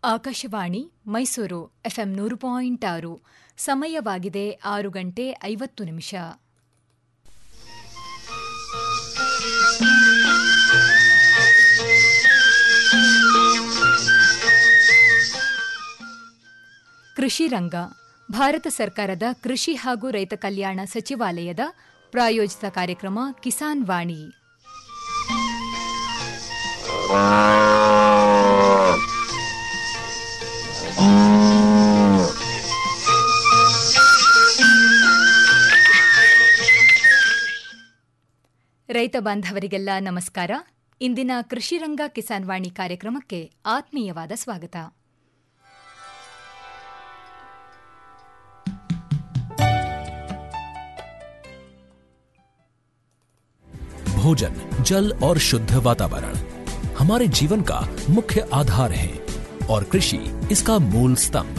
Akashvani Mysuru FM ನೂರು point ಆರು ಸಮಯವಾಗಿದೆ ಆರು ಗಂಟೆ ಐವತ್ತು ನಿಮಿಷ ಕೃಷಿ ರಂಗ ಭಾರತ ಸರ್ಕಾರದ ಕೃಷಿ ಹಾಗೂ ರೈತ ಕಲ್ಯಾಣ ಸಚಿವಾಲಯದ ಪ್ರಾಯೋಜಿತ ಕಾರ್ಯಕ್ರಮ ಕಿಸಾನ್ ವಾಣಿ ರೈತ ಬಾಂಧವರಿಗೆಲ್ಲ ನಮಸ್ಕಾರ ಇಂದಿನ ಕೃಷಿ ರಂಗ ಕಿಸಾನ್ ವಾಣಿ ಕಾರ್ಯಕ್ರಮಕ್ಕೆ ಆತ್ಮೀಯವಾದ ಸ್ವಾಗತ भोजन जल और शुद्ध वातावरण हमारे जीवन का मुख्य आधार है और कृषि इसका मूल स्तंभ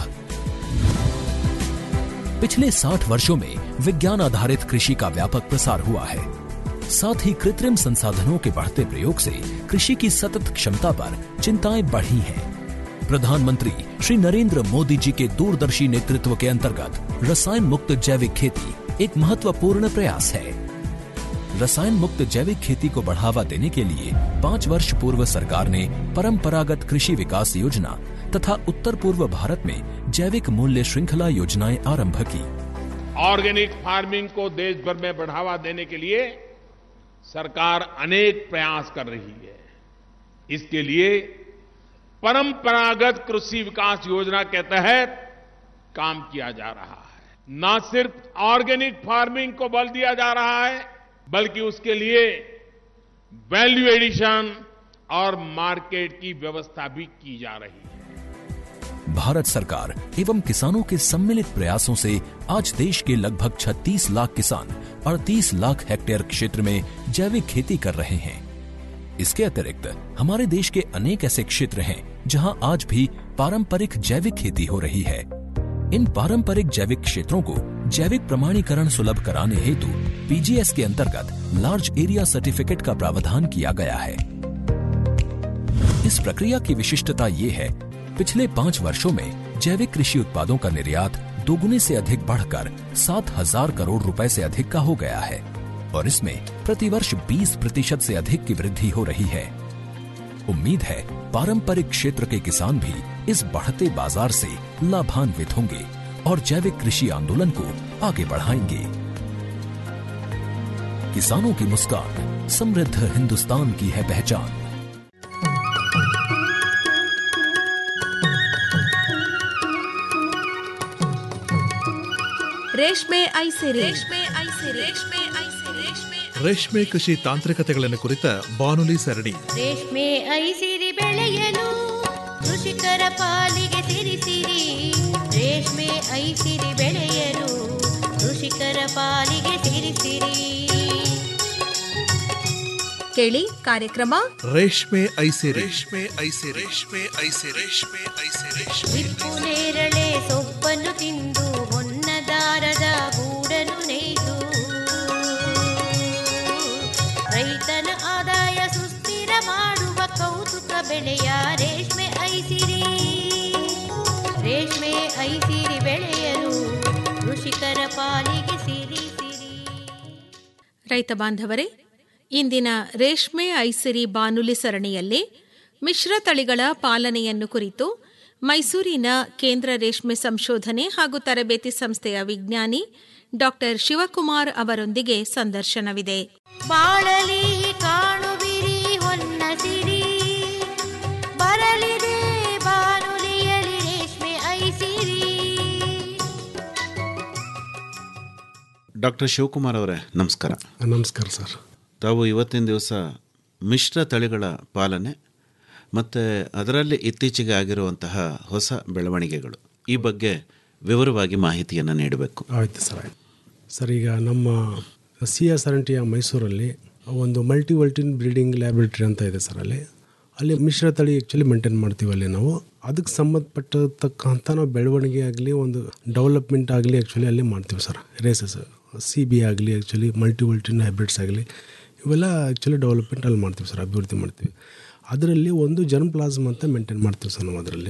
पिछले 60 वर्षों में विज्ञान आधारित कृषि का व्यापक प्रसार हुआ है साथ ही कृत्रिम संसाधनों के बढ़ते प्रयोग से कृषि की सतत क्षमता पर चिंताएं बढ़ी हैं प्रधानमंत्री श्री नरेंद्र मोदी जी के दूरदर्शी नेतृत्व के अंतर्गत रसायन मुक्त जैविक खेती एक महत्वपूर्ण प्रयास है रसायन मुक्त जैविक खेती को बढ़ावा देने के लिए पाँच वर्ष पूर्व सरकार ने परंपरागत कृषि विकास योजना तथा उत्तर पूर्व भारत में जैविक मूल्य श्रृंखला योजनाएं आरंभ की ऑर्गेनिक फार्मिंग को देश भर में बढ़ावा देने के लिए सरकार अनेक प्रयास कर रही है इसके लिए परंपरागत कृषि विकास योजना के तहत काम किया जा रहा है न सिर्फ ऑर्गेनिक फार्मिंग को बल दिया जा रहा है बल्कि उसके लिए वैल्यू एडिशन और मार्केट की व्यवस्था भी की जा रही है भारत सरकार एवं किसानों के सम्मिलित प्रयासों से आज देश के लगभग 36 लाख किसान 38 लाख हेक्टेयर क्षेत्र में जैविक खेती कर रहे हैं इसके अतिरिक्त हमारे देश के अनेक ऐसे क्षेत्र हैं जहां आज भी पारंपरिक जैविक खेती हो रही है इन पारंपरिक जैविक क्षेत्रों को जैविक प्रमाणीकरण सुलभ कराने हेतु पीजीएस के अंतर्गत लार्ज एरिया सर्टिफिकेट का प्रावधान किया गया है इस प्रक्रिया की विशिष्टता ये है पिछले पाँच वर्षों में जैविक कृषि उत्पादों का निर्यात दोगुने से अधिक बढ़कर सात हजार करोड़ रुपए से अधिक का हो गया है और इसमें प्रतिवर्ष 20 प्रतिशत से अधिक की वृद्धि हो रही है उम्मीद है पारंपरिक क्षेत्र के किसान भी इस बढ़ते बाजार से लाभान्वित होंगे और जैविक कृषि आंदोलन को आगे बढ़ाएंगे किसानों की मुस्कान समृद्ध हिंदुस्तान की है पहचान ರೇಷ್ಮೆ ಐಸಿರಿ ರೇಷ್ಮೆ ಐಸಿರಿ ರೇಷ್ಮೆ ಐಸಿರಿ ರೇಷ್ಮೆ ರೇಷ್ಮೆ ಕೃಷಿ ತಾಂತ್ರಿಕತೆಗಳನ್ನು ಕುರಿತ ಬಾನುಲಿ ಸರಣಿ ರೇಷ್ಮೆ ಐಸಿರಿ ಬೆಳೆಯಲು ಕೃಷಿಕರ ಪಾಲಿಗೆ ಸಿರಿಸಿರಿ ರೇಷ್ಮೆ ಐಸಿರಿ ಬೆಳೆಯಲು ಕೃಷಿಕರ ಪಾಲಿಗೆ ಸಿರಿಸಿರಿ ಕೇಳಿ ಕಾರ್ಯಕ್ರಮ ರೇಷ್ಮೆ ಐಸಿ ರೇಷ್ಮೆ ಐಸಿ ರೇಷ್ಮೆ ಐಸಿ ರೇಷ್ಮೆ ಐಸಿ ರೇಷ್ಮೆ ಹಿಪ್ಪು ನೇರಳೆ ಸೊಪ್ಪನ್ನು ತಿಂದು ಹೊನ್ನದಾರದ ಗೂಡನ್ನು ನೇಯ್ದು ರೈತನ ಆದಾಯ ಸುಸ್ಥಿರ ಮಾಡುವ ಕೌತುಕ ಬೆಳೆಯ ರೇಷ್ಮೆ ಐಸಿರಿ ರೇಷ್ಮೆ ಐಸಿರಿ ಬೆಳೆಯಲು ಕೃಷಿಕರ ಪಾಲಿಗೆ ಸಿರಿ ಸಿರಿ ರೈತ ಬಾಂಧವರೇ ಇಂದಿನ ರೇಷ್ಮೆ ಐಸಿರಿ ಬಾನುಲಿ ಸರಣಿಯಲ್ಲಿ ಮಿಶ್ರ ತಳಿಗಳ ಪಾಲನೆಯನ್ನು ಕುರಿತು ಮೈಸೂರಿನ ಕೇಂದ್ರ ರೇಷ್ಮೆ ಸಂಶೋಧನೆ ಹಾಗೂ ತರಬೇತಿ ಸಂಸ್ಥೆಯ ವಿಜ್ಞಾನಿ ಡಾಕ್ಟರ್ ಶಿವಕುಮಾರ್ ಅವರೊಂದಿಗೆ ಸಂದರ್ಶನವಿದೆ ಬಾಳಲಿ ಕಾಣುವಿರಿ ಹೊನ್ನ ಸಿರಿ ಬರಲಿದೆ ಬಾನುಲಿಯಲಿ ರೇಷ್ಮೆ ಐಸಿರಿ ಡಾಕ್ಟರ್ ಶಿವಕುಮಾರ್ ಅವರೇ ನಮಸ್ಕಾರ ನಮಸ್ಕಾರ ಸರ್ ತಾವು ಇವತ್ತಿನ ದಿವಸ ಮಿಶ್ರ ತಳಿಗಳ ಪಾಲನೆ ಮತ್ತು ಅದರಲ್ಲಿ ಇತ್ತೀಚೆಗೆ ಆಗಿರುವಂತಹ ಹೊಸ ಬೆಳವಣಿಗೆಗಳು ಈ ಬಗ್ಗೆ ವಿವರವಾಗಿ ಮಾಹಿತಿಯನ್ನು ನೀಡಬೇಕು ಆಯ್ತು ಸರ್ ಆಯ್ತು ಸರ್ ಈಗ ನಮ್ಮ ಸಿ ಎಸ್ ಆರ್ ಟಿಯ ಮೈಸೂರಲ್ಲಿ ಒಂದು ಮಲ್ಟಿವಲ್ಟಿನ್ ಬ್ರೀಡಿಂಗ್ ಲ್ಯಾಬೊರೇಟರಿ ಅಂತ ಇದೆ ಸರ್ ಅಲ್ಲಿ ಅಲ್ಲಿ ಮಿಶ್ರ ತಳಿ ಆ್ಯಕ್ಚುಲಿ ಮೇಂಟೈನ್ ಮಾಡ್ತೀವಿ ಅಲ್ಲಿ ನಾವು ಅದಕ್ಕೆ ಸಂಬಂಧಪಟ್ಟತಕ್ಕಂಥ ನಾವು ಬೆಳವಣಿಗೆ ಆಗಲಿ ಒಂದು ಡೆವಲಪ್ಮೆಂಟ್ ಆಗಲಿ ಆ್ಯಕ್ಚುಲಿ ಅಲ್ಲಿ ಮಾಡ್ತೀವಿ ಸರ್ ರೇಸಸ್ ಸಿ ಬಿ ಆಗಲಿ ಆ್ಯಕ್ಚುಲಿ ಮಲ್ಟಿವಲ್ಟಿನ್ ಹೈಬ್ರಿಡ್ಸ್ ಆಗಲಿ ಇವೆಲ್ಲ ಆ್ಯಕ್ಚುಲಿ ಡೆವಲಪ್ಮೆಂಟ್ ಅಲ್ಲಿ ಮಾಡ್ತೀವಿ ಸರ್ ಅಭಿವೃದ್ಧಿ ಮಾಡ್ತೀವಿ ಅದರಲ್ಲಿ ಒಂದು ಜರ್ಮ್ ಪ್ಲಾಸ್ಮ್ ಅಂತ ಮೇಂಟೈನ್ ಮಾಡ್ತೀವಿ ಸರ್ ನಾವು ಅದರಲ್ಲಿ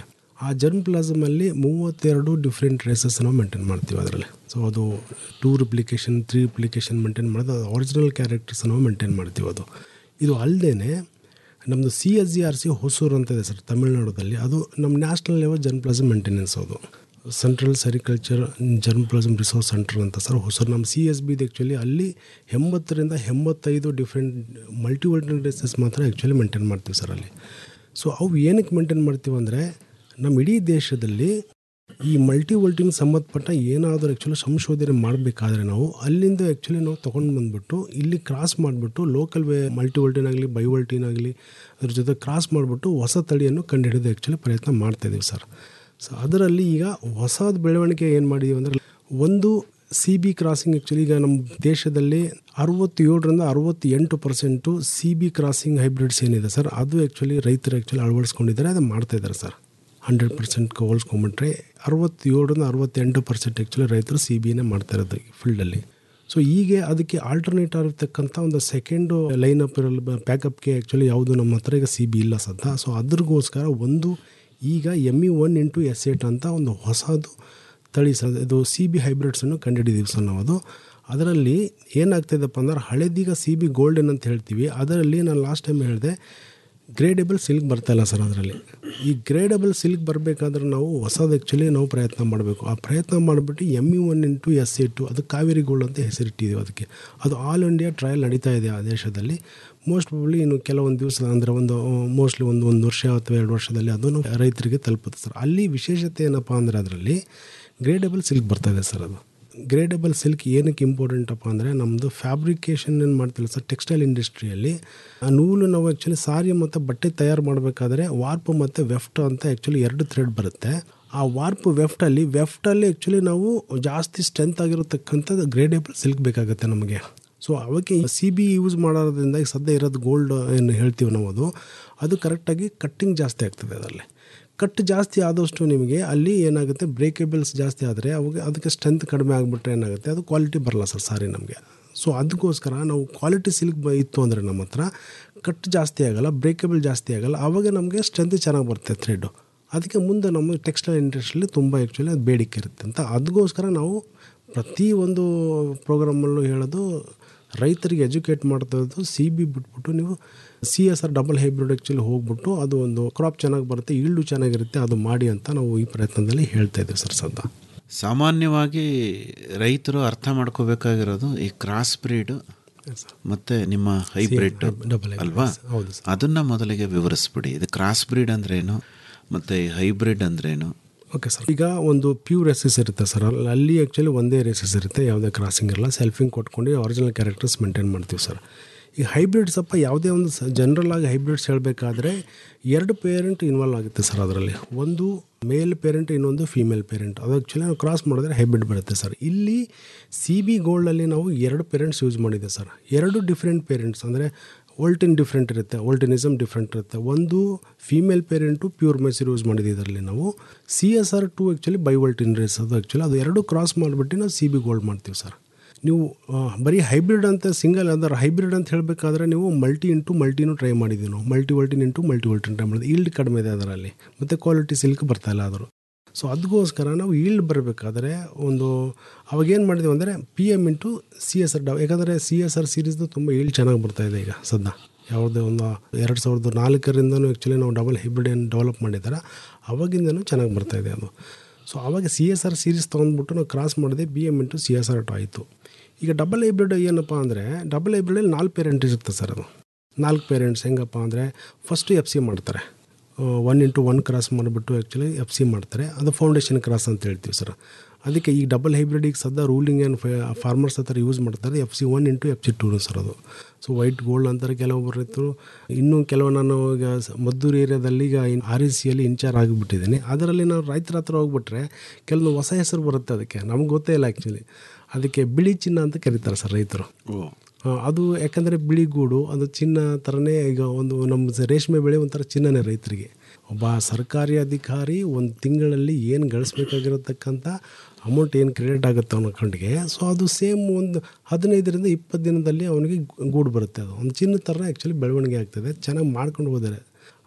ಆ ಜರ್ಮ್ ಪ್ಲಾಸಮಲ್ಲಿ ಮೂವತ್ತೆರಡು ಡಿಫ್ರೆಂಟ್ ರೇಸಸ್ ನಾವು ಮೇಂಟೈನ್ ಮಾಡ್ತೀವಿ ಅದರಲ್ಲಿ ಸೊ ಅದು two replication three replication maintain ಮಾಡೋದು ಒರಿಜಿನಲ್ ಕ್ಯಾರೆಕ್ಟರ್ಸ್ ನಾವು ಮೇಂಟೈನ್ ಮಾಡ್ತೀವಿ ಅದು ಇದು ಅಲ್ಲದೆ ನಮ್ಮದು C S G R C Hosur ಅಂತ ಇದೆ ಸರ್ ತಮಿಳ್ನಾಡಲ್ಲಿ ಅದು ನಮ್ಮ national level germplasm maintenance ಅದು central sericulture germplasm resource centre ಅಂತ ಸರ್ ಹೊಸೂರು ನಮ್ಮ ಸಿ ಎಸ್ ಬಿದು ಆ್ಯಕ್ಚುಲಿ ಅಲ್ಲಿ ಎಂಬತ್ತರಿಂದ ಎಂಬತ್ತೈದು ಡಿಫ್ರೆಂಟ್ ಮಲ್ಟಿವಲ್ಟನ್ ರೇಸಸ್ ಮಾತ್ರ ಆ್ಯಕ್ಚುಲಿ ಮೇಂಟೈನ್ ಮಾಡ್ತೀವಿ ಸರ್ ಅಲ್ಲಿ ಸೊ ಅವು ಏನಕ್ಕೆ ಮೇಂಟೈನ್ ಮಾಡ್ತೀವಿ ಅಂದರೆ ನಮ್ಮ ಇಡೀ ದೇಶದಲ್ಲಿ ಈ ಮಲ್ಟಿವಲ್ಟಿನ್ ಸಂಬಂಧಪಟ್ಟ ಏನಾದರೂ ಆ್ಯಕ್ಚುಲಿ ಸಂಶೋಧನೆ ಮಾಡಬೇಕಾದ್ರೆ ನಾವು ಅಲ್ಲಿಂದ ಆ್ಯಕ್ಚುಲಿ ನಾವು ತೊಗೊಂಡು ಬಂದುಬಿಟ್ಟು ಇಲ್ಲಿ ಕ್ರಾಸ್ ಮಾಡಿಬಿಟ್ಟು ಲೋಕಲ್ ವೇ ಮಲ್ಟಿವಲ್ಟಿನ್ ಆಗಲಿ ಬೈವಲ್ಟಿನ್ ಆಗಲಿ ಅದ್ರ ಜೊತೆ ಕ್ರಾಸ್ ಮಾಡಿಬಿಟ್ಟು ಹೊಸ ತಳಿಯನ್ನು ಕಂಡುಹಿಡಿದು ಆ್ಯಕ್ಚುಲಿ ಪ್ರಯತ್ನ ಮಾಡ್ತಾಯಿದ್ದೀವಿ ಸರ್ ಸೊ ಅದರಲ್ಲಿ ಈಗ ಹೊಸದು ಬೆಳವಣಿಗೆ ಏನು ಮಾಡಿದ್ದೀವಿ ಅಂದರೆ ಒಂದು ಸಿ ಬಿ ಕ್ರಾಸಿಂಗ್ ಆ್ಯಕ್ಚುಲಿ ಈಗ ನಮ್ಮ ದೇಶದಲ್ಲಿ ಅರವತ್ತೇಳರಿಂದ ಅರವತ್ತೆಂಟು percent C B crossing hybrids ಏನಿದೆ ಸರ್ ಅದು ಆ್ಯಕ್ಚುಲಿ ರೈತರು ಆ್ಯಕ್ಚುಲಿ ಅಳವಡಿಸ್ಕೊಂಡಿದ್ದಾರೆ ಅದು ಮಾಡ್ತಾಯಿದ್ದಾರೆ ಸರ್ ಹಂಡ್ರೆಡ್ ಪರ್ಸೆಂಟ್ ಹೋಲಿಸ್ಕೊಂಬಿಟ್ರೆ ಅರವತ್ತೇಳರಿಂದ ಅರವತ್ತೆಂಟು ಪರ್ಸೆಂಟ್ ಆ್ಯಕ್ಚುಲಿ ರೈತರು ಸಿ ಬಿನೇ ಮಾಡ್ತಾ ಇರೋದು ಫೀಲ್ಡಲ್ಲಿ ಸೊ ಹೀಗೆ ಅದಕ್ಕೆ ಆಲ್ಟರ್ನೇಟ್ ಆಗಿರ್ತಕ್ಕಂಥ ಒಂದು ಸೆಕೆಂಡು ಲೈನ್ ಅಪ್ ಇರಲ್ ಪ್ಯಾಕಪ್ಗೆ ಆ್ಯಕ್ಚುಲಿ ಯಾವುದು ನಮ್ಮ ಹತ್ರ ಈಗ ಸಿ ಬಿ ಇಲ್ಲ ಸದ್ದ ಸೊ ಅದ್ರಿಗೋಸ್ಕರ ಒಂದು ಈಗ M E one into S eight ಅಂತ ಒಂದು ಹೊಸದು ತಳಿ ಸರ್ ಇದು ಸಿ ಬಿ ಹೈಬ್ರಿಡ್ಸನ್ನು ಕಂಡುಹಿಡಿದೀವಿ ಸರ್ ನಾವು ಅದು ಅದರಲ್ಲಿ ಏನಾಗ್ತಾಯಿದೆಪ್ಪ ಅಂದ್ರೆ ಹಳೇದೀಗ ಸಿ ಬಿ ಗೋಲ್ಡನ್ ಅಂತ ಹೇಳ್ತೀವಿ ಅದರಲ್ಲಿ ನಾನು ಲಾಸ್ಟ್ ಟೈಮ್ ಹೇಳಿದೆ ಗ್ರೇಡೇಬಲ್ ಸಿಲ್ಕ್ ಬರ್ತಾಯಿಲ್ಲ ಸರ್ ಅದರಲ್ಲಿ ಈ ಗ್ರೇಡೇಬಲ್ ಸಿಲ್ಕ್ ಬರಬೇಕಾದ್ರೆ ನಾವು ಹೊಸದು ಆ್ಯಕ್ಚುಲಿ ನಾವು ಪ್ರಯತ್ನ ಮಾಡಬೇಕು ಆ ಪ್ರಯತ್ನ ಮಾಡಿಬಿಟ್ಟು M E one into S eight ಅದು ಕಾವೇರಿ ಗೋಲ್ಡ್ ಅಂತ ಹೆಸರಿಟ್ಟಿದ್ದೀವಿ ಅದಕ್ಕೆ ಅದು ಆಲ್ ಇಂಡಿಯಾ ಟ್ರಯಲ್ ನಡೀತಾ ಇದೆ ಆ ದೇಶದಲ್ಲಿ ಮೋಸ್ಟ್ ಪ್ರಾಬ್ಲಿ ಇನ್ನು ಕೆಲವೊಂದು ದಿವಸ ಅಂದರೆ ಒಂದು ಮೋಸ್ಟ್ಲಿ ಒಂದು ಒಂದು ವರ್ಷ ಅಥವಾ ಎರಡು ವರ್ಷದಲ್ಲಿ ಅದನ್ನು ರೈತರಿಗೆ ತಲುಪುತ್ತೆ ಸರ್ ಅಲ್ಲಿ ವಿಶೇಷತೆ ಏನಪ್ಪ ಅಂದರೆ ಅದರಲ್ಲಿ ಗ್ರೇಡೇಬಲ್ ಸಿಲ್ಕ್ ಬರ್ತಾಯಿದೆ ಸರ್ ಅದು ಗ್ರೇಡೇಬಲ್ ಸಿಲ್ಕ್ ಏನಕ್ಕೆ ಇಂಪಾರ್ಟೆಂಟಪ್ಪ ಅಂದರೆ ನಮ್ಮದು ಫ್ಯಾಬ್ರಿಕೇಷನ್ ಏನು ಮಾಡ್ತಿಲ್ಲ ಸರ್ ಟೆಕ್ಸ್ಟೈಲ್ ಇಂಡಸ್ಟ್ರಿಯಲ್ಲಿ ಆ ನೂಲು ನಾವು ಆ್ಯಕ್ಚುಲಿ ಸಾರಿ ಮತ್ತು ಬಟ್ಟೆ ತಯಾರು ಮಾಡಬೇಕಾದ್ರೆ ವಾರ್ಪ್ ಮತ್ತು ವೆಫ್ಟ್ ಅಂತ ಆ್ಯಕ್ಚುಲಿ ಎರಡು ಥ್ರೆಡ್ ಬರುತ್ತೆ ಆ ವಾರ್ಪ್ ವೆಫ್ಟಲ್ಲಿ ವೆಫ್ಟಲ್ಲಿ ಆ್ಯಕ್ಚುಲಿ ನಾವು ಜಾಸ್ತಿ ಸ್ಟ್ರೆಂತ್ ಆಗಿರತಕ್ಕಂಥದ್ದು ಗ್ರೇಡೇಬಲ್ ಸಿಲ್ಕ್ ಬೇಕಾಗುತ್ತೆ ನಮಗೆ ಸೊ ಅವಕ್ಕೆ ಸಿ ಬಿ ಯೂಸ್ ಮಾಡೋದ್ರಿಂದ ಈಗ ಸದ್ಯ ಇರೋದು ಗೋಲ್ಡ್ ಏನು ಹೇಳ್ತೀವಿ ನಾವು ಅದು ಅದು ಕರೆಕ್ಟಾಗಿ ಕಟ್ಟಿಂಗ್ ಜಾಸ್ತಿ ಆಗ್ತದೆ ಅದರಲ್ಲಿ ಕಟ್ ಜಾಸ್ತಿ ಆದಷ್ಟು ನಿಮಗೆ ಅಲ್ಲಿ ಏನಾಗುತ್ತೆ ಬ್ರೇಕೇಬಲ್ಸ್ ಜಾಸ್ತಿ ಆದರೆ ಅವಾಗ ಅದಕ್ಕೆ ಸ್ಟ್ರೆಂತ್ ಕಡಿಮೆ ಆಗಿಬಿಟ್ರೆ ಏನಾಗುತ್ತೆ ಅದು ಕ್ವಾಲಿಟಿ ಬರಲ್ಲ ಸರ್ ಸಾರಿ ನಮಗೆ ಸೊ ಅದಕ್ಕೋಸ್ಕರ ನಾವು ಕ್ವಾಲಿಟಿ ಸಿಲ್ಕ್ ಬ ಇತ್ತು ಅಂದರೆ ನಮ್ಮ ಹತ್ರ ಕಟ್ ಜಾಸ್ತಿ ಆಗೋಲ್ಲ ಬ್ರೇಕೇಬಲ್ ಜಾಸ್ತಿ ಆಗೋಲ್ಲ ಆವಾಗ ನಮಗೆ ಸ್ಟ್ರೆಂತ್ ಚೆನ್ನಾಗಿ ಬರುತ್ತೆ ಥ್ರೆಡ್ಡು ಅದಕ್ಕೆ ಮುಂದೆ ನಮ್ಮ ಟೆಕ್ಸ್ಟೈಲ್ ಇಂಡಸ್ಟ್ರಿಯಲ್ಲಿ ತುಂಬ ಆ್ಯಕ್ಚುಲಿ ಅದು ಬೇಡಿಕೆ ಇರುತ್ತೆ ಅಂತ ಅದಕ್ಕೋಸ್ಕರ ನಾವು ಪ್ರತಿ ಒಂದು ಪ್ರೋಗ್ರಾಮಲ್ಲೂ ಹೇಳೋದು ರೈತರಿಗೆ ಎಜುಕೇಟ್ ಮಾಡ್ತಾ ಇರೋದು ಸಿ ಬಿ ಬಿಟ್ಬಿಟ್ಟು ನೀವು C S R double hybrid actually ಹೋಗ್ಬಿಟ್ಟು ಅದು ಒಂದು ಕ್ರಾಪ್ ಚೆನ್ನಾಗಿ ಬರುತ್ತೆ ಈಲ್ಡು ಚೆನ್ನಾಗಿರುತ್ತೆ ಅದು ಮಾಡಿ ಅಂತ ನಾವು ಈ ಪ್ರಯತ್ನದಲ್ಲಿ ಹೇಳ್ತಾ ಇದ್ದೀವಿ ಸರ್ ಸದ್ಯ ಸಾಮಾನ್ಯವಾಗಿ ರೈತರು ಅರ್ಥ ಮಾಡ್ಕೋಬೇಕಾಗಿರೋದು ಈ ಕ್ರಾಸ್ ಬ್ರೀಡ್ ಮತ್ತು ನಿಮ್ಮ ಹೈಬ್ರಿಡ್ double hybrid, ಅಲ್ವಾ ಹೌದು ಸರ್. ಅದನ್ನು ಮೊದಲಿಗೆ ವಿವರಿಸ್ಬಿಡಿ ಇದು ಕ್ರಾಸ್ ಬ್ರೀಡ್ ಅಂದ್ರೇನು ಮತ್ತು ಹೈಬ್ರಿಡ್ ಅಂದ್ರೇನು ಓಕೆ ಸರ್ ಈಗ ಒಂದು ಪ್ಯೂರ್ ರೇಸಸ್ ಇರುತ್ತೆ ಸರ್ ಅಲ್ಲಿ ಅಲ್ಲಿ ಆ್ಯಕ್ಚುಲಿ ಒಂದೇ ರೇಸಸ್ ಇರುತ್ತೆ ಯಾವುದೇ ಕ್ರಾಸಿಂಗ್ ಇರಲ್ಲ ಸೆಲ್ಫಿಂಗ್ ಕೊಟ್ಕೊಂಡು ಒರಿಜಿನಲ್ ಕ್ಯಾರೆಕ್ಟರ್ಸ್ ಮೇಂಟೈನ್ ಮಾಡ್ತೀವಿ ಸರ್ ಈ ಹೈಬ್ರಿಡ್ಸ್ ಅಪ್ಪ ಯಾವುದೇ ಒಂದು ಜನರಲ್ ಆಗಿ ಹೈಬ್ರಿಡ್ಸ್ ಹೇಳಬೇಕಾದ್ರೆ ಎರಡು ಪೇರೆಂಟ್ ಇನ್ವಾಲ್ವ್ ಆಗುತ್ತೆ ಸರ್ ಅದರಲ್ಲಿ ಒಂದು ಮೇಲ್ ಪೇರೆಂಟ್ ಇನ್ನೊಂದು ಫೀಮೇಲ್ ಪೇರೆಂಟ್ ಅದು ಆ್ಯಕ್ಚುಲಿ ನಾವು ಕ್ರಾಸ್ ಮಾಡಿದ್ರೆ ಹೈಬ್ರಿಡ್ ಬರುತ್ತೆ ಸರ್ ಇಲ್ಲಿ ಸಿ ಬಿ ಗೋಲ್ಡಲ್ಲಿ ನಾವು ಎರಡು ಪೇರೆಂಟ್ಸ್ ಯೂಸ್ ಮಾಡಿದೆ ಸರ್ ಎರಡು ಡಿಫ್ರೆಂಟ್ ಪೇರೆಂಟ್ಸ್ ಅಂದರೆ ವೋಲ್ಟಿನ್ ಡಿಫ್ರೆಂಟ್ ಇರುತ್ತೆ ವೋಲ್ಟಿನಿಸಮ್ ಡಿಫ್ರೆಂಟ್ ಇರುತ್ತೆ ಒಂದು female parent pure Mysore use ಮಾಡಿದ್ದೀವಿ ಇದರಲ್ಲಿ ನಾವು C S R two actually bivoltine race ಅದು ಆ್ಯಕ್ಚುಲಿ ಅದು ಎರಡು ಕ್ರಾಸ್ ಮಾಡಿಬಿಟ್ಟು ನಾವು ಸಿ ಬಿ ಗೋಲ್ಡ್ ಮಾಡ್ತೀವಿ ಸರ್ ನೀವು ಆ, ಬರೀ ಹೈಬ್ರಿಡ್ ಅಂತ ಸಿಂಗಲ್ ಅಂದ್ರೆ ಹೈಬ್ರಿಡ್ ಅಂತ ಹೇಳಬೇಕಾದ್ರೆ ನೀವು ಮಲ್ಟಿ ಇಂಟು ಮಲ್ಟಿನೂ ಟ್ರೈ ಮಾಡಿದ್ದೀವಿ ನಾವು multivoltine into multivoltine try ಮಾಡಿದ್ವಿ ಈಲ್ಡ್ ಕಡಿಮೆ ಇದೆ ಅದರಲ್ಲಿ ಮತ್ತು ಕ್ವಾಲಿಟಿ ಸಿಲ್ಕ್ ಬರ್ತಾ ಇಲ್ಲ ಆದರೂ ಸೊ ಅದಕ್ಕೋಸ್ಕರ ನಾವು ಈಲ್ಡ್ ಬರಬೇಕಾದ್ರೆ ಒಂದು ಅವಾಗೇನು ಮಾಡಿದ್ವಿ ಅಂದರೆ P M into C S R ಡವ್ ಯಾಕಂದರೆ ಸಿ ಎಸ್ ಆರ್ ಸೀರೀಸ್ದು ತುಂಬ ಈಲ್ಡ್ ಚೆನ್ನಾಗಿ ಬರ್ತಾ ಇದೆ ಈಗ ಸದ್ಯ ಯಾವುದೇ ಒಂದು ಎರಡು ಸಾವಿರದ ನಾಲ್ಕರಿಂದನೂ ಆ್ಯಕ್ಚುಲಿ ನಾವು ಡಬಲ್ ಹೈಬ್ರಿಡ್ ಏನು ಡೆವಲಪ್ ಮಾಡಿದ್ದಾರೆ ಅವಾಗಿಂದನೂ ಚೆನ್ನಾಗಿ ಬರ್ತಾ ಇದೆ ಅದು ಸೊ ಆವಾಗ ಸಿ ಎಸ್ ಆರ್ ಸೀರೀಸ್ ತೊಗೊಂಡ್ಬಿಟ್ಟು ನಾವು ಕ್ರಾಸ್ ಮಾಡಿದೆ B M into C S R two ಆಯಿತು ಈಗ ಡಬಲ್ ಹೈಬ್ರಿಡ್ ಏನಪ್ಪ ಅಂದರೆ ಡಬಲ್ ಹೈಬ್ರಿಡಲ್ಲಿ ನಾಲ್ಕು ಪೇರೆಂಟ್ ಇರುತ್ತೆ ಸರ್ ಅದು ನಾಲ್ಕು ಪೇರೆಂಟ್ಸ್ ಹೆಂಗಪ್ಪ ಅಂದರೆ ಫಸ್ಟು ಎಫ್ ಸಿ ಮಾಡ್ತಾರೆ ಒನ್ ಇಂಟು ಒನ್ ಕ್ರಾಸ್ ಮಾಡಿಬಿಟ್ಟು ಆ್ಯಕ್ಚುಲಿ ಎಫ್ ಸಿ ಮಾಡ್ತಾರೆ ಅದು ಫೌಂಡೇಶನ್ ಕ್ರಾಸ್ ಅಂತ ಹೇಳ್ತೀವಿ ಸರ್ ಅದಕ್ಕೆ ಈ ಡಬಲ್ ಹೈಬ್ರಿಡ್ ಈಗ ಸದ್ಯ ರೂಲಿಂಗ್ ಏನು ಫಾರ್ಮರ್ಸ್ ಹತ್ರ ಯೂಸ್ ಮಾಡ್ತಾರೆ F C one into F C two sir ಅದು ಸೊ ವೈಟ್ ಗೋಲ್ಡ್ ಅಂತಾರೆ ಕೆಲವೊಬ್ಬರು ರೈತರು ಇನ್ನೂ ಕೆಲವು ನಾನು ಈಗ ಸ- ಮದ್ದೂರು ಏರಿಯಾದಲ್ಲಿ ಈಗ ಆರ್ ಇ ಸಿಯಲ್ಲಿ ಇನ್ಚಾರ್ಜ್ ಆಗಿಬಿಟ್ಟಿದ್ದೀನಿ ಅದರಲ್ಲಿ ನಾವು ರೈತರ ಹತ್ರ ಹೋಗ್ಬಿಟ್ರೆ ಕೆಲವೊಂದು ಹೊಸ ಹೆಸರು ಬರುತ್ತೆ ಅದಕ್ಕೆ ನಮ್ಗೆ ಗೊತ್ತೇ ಇಲ್ಲ ಆ್ಯಕ್ಚುಲಿ ಅದಕ್ಕೆ ಬಿಳಿ ಚಿನ್ನ ಅಂತ ಕರೀತಾರೆ ಸರ್ ರೈತರು ಆ, ಅದು ಯಾಕಂದರೆ ಬಿಳಿಗೂಡು ಅದು ಚಿನ್ನ ಥರನೇ ಈಗ ಒಂದು ನಮ್ಮ ಸ- ರೇಷ್ಮೆ ಬೆಳೆ ಒಂಥರ ಚಿನ್ನನೇ ರೈತರಿಗೆ ಒಬ್ಬ ಸರ್ಕಾರಿ ಅಧಿಕಾರಿ ಒಂದು ತಿಂಗಳಲ್ಲಿ ಏನು ಗಳಿಸ್ಬೇಕಾಗಿರತಕ್ಕಂಥ ಅಮೌಂಟ್ ಏನು ಕ್ರೆಡಿಟ್ ಆಗುತ್ತೆ ಅವನ ಅಕೌಂಟ್ಗೆ ಸೊ ಅದು ಸೇಮ್ ಒಂದು ಹದಿನೈದರಿಂದ ಇಪ್ಪತ್ತು ದಿನದಲ್ಲಿ ಅವನಿಗೆ ಗೂಡು ಬರುತ್ತೆ ಅದು ಒಂದು ಚಿನ್ನ ಥರ ಆ್ಯಕ್ಚುಲಿ ಬೆಳವಣಿಗೆ ಆಗ್ತದೆ ಚೆನ್ನಾಗಿ ಮಾಡ್ಕೊಂಡು ಹೋದರೆ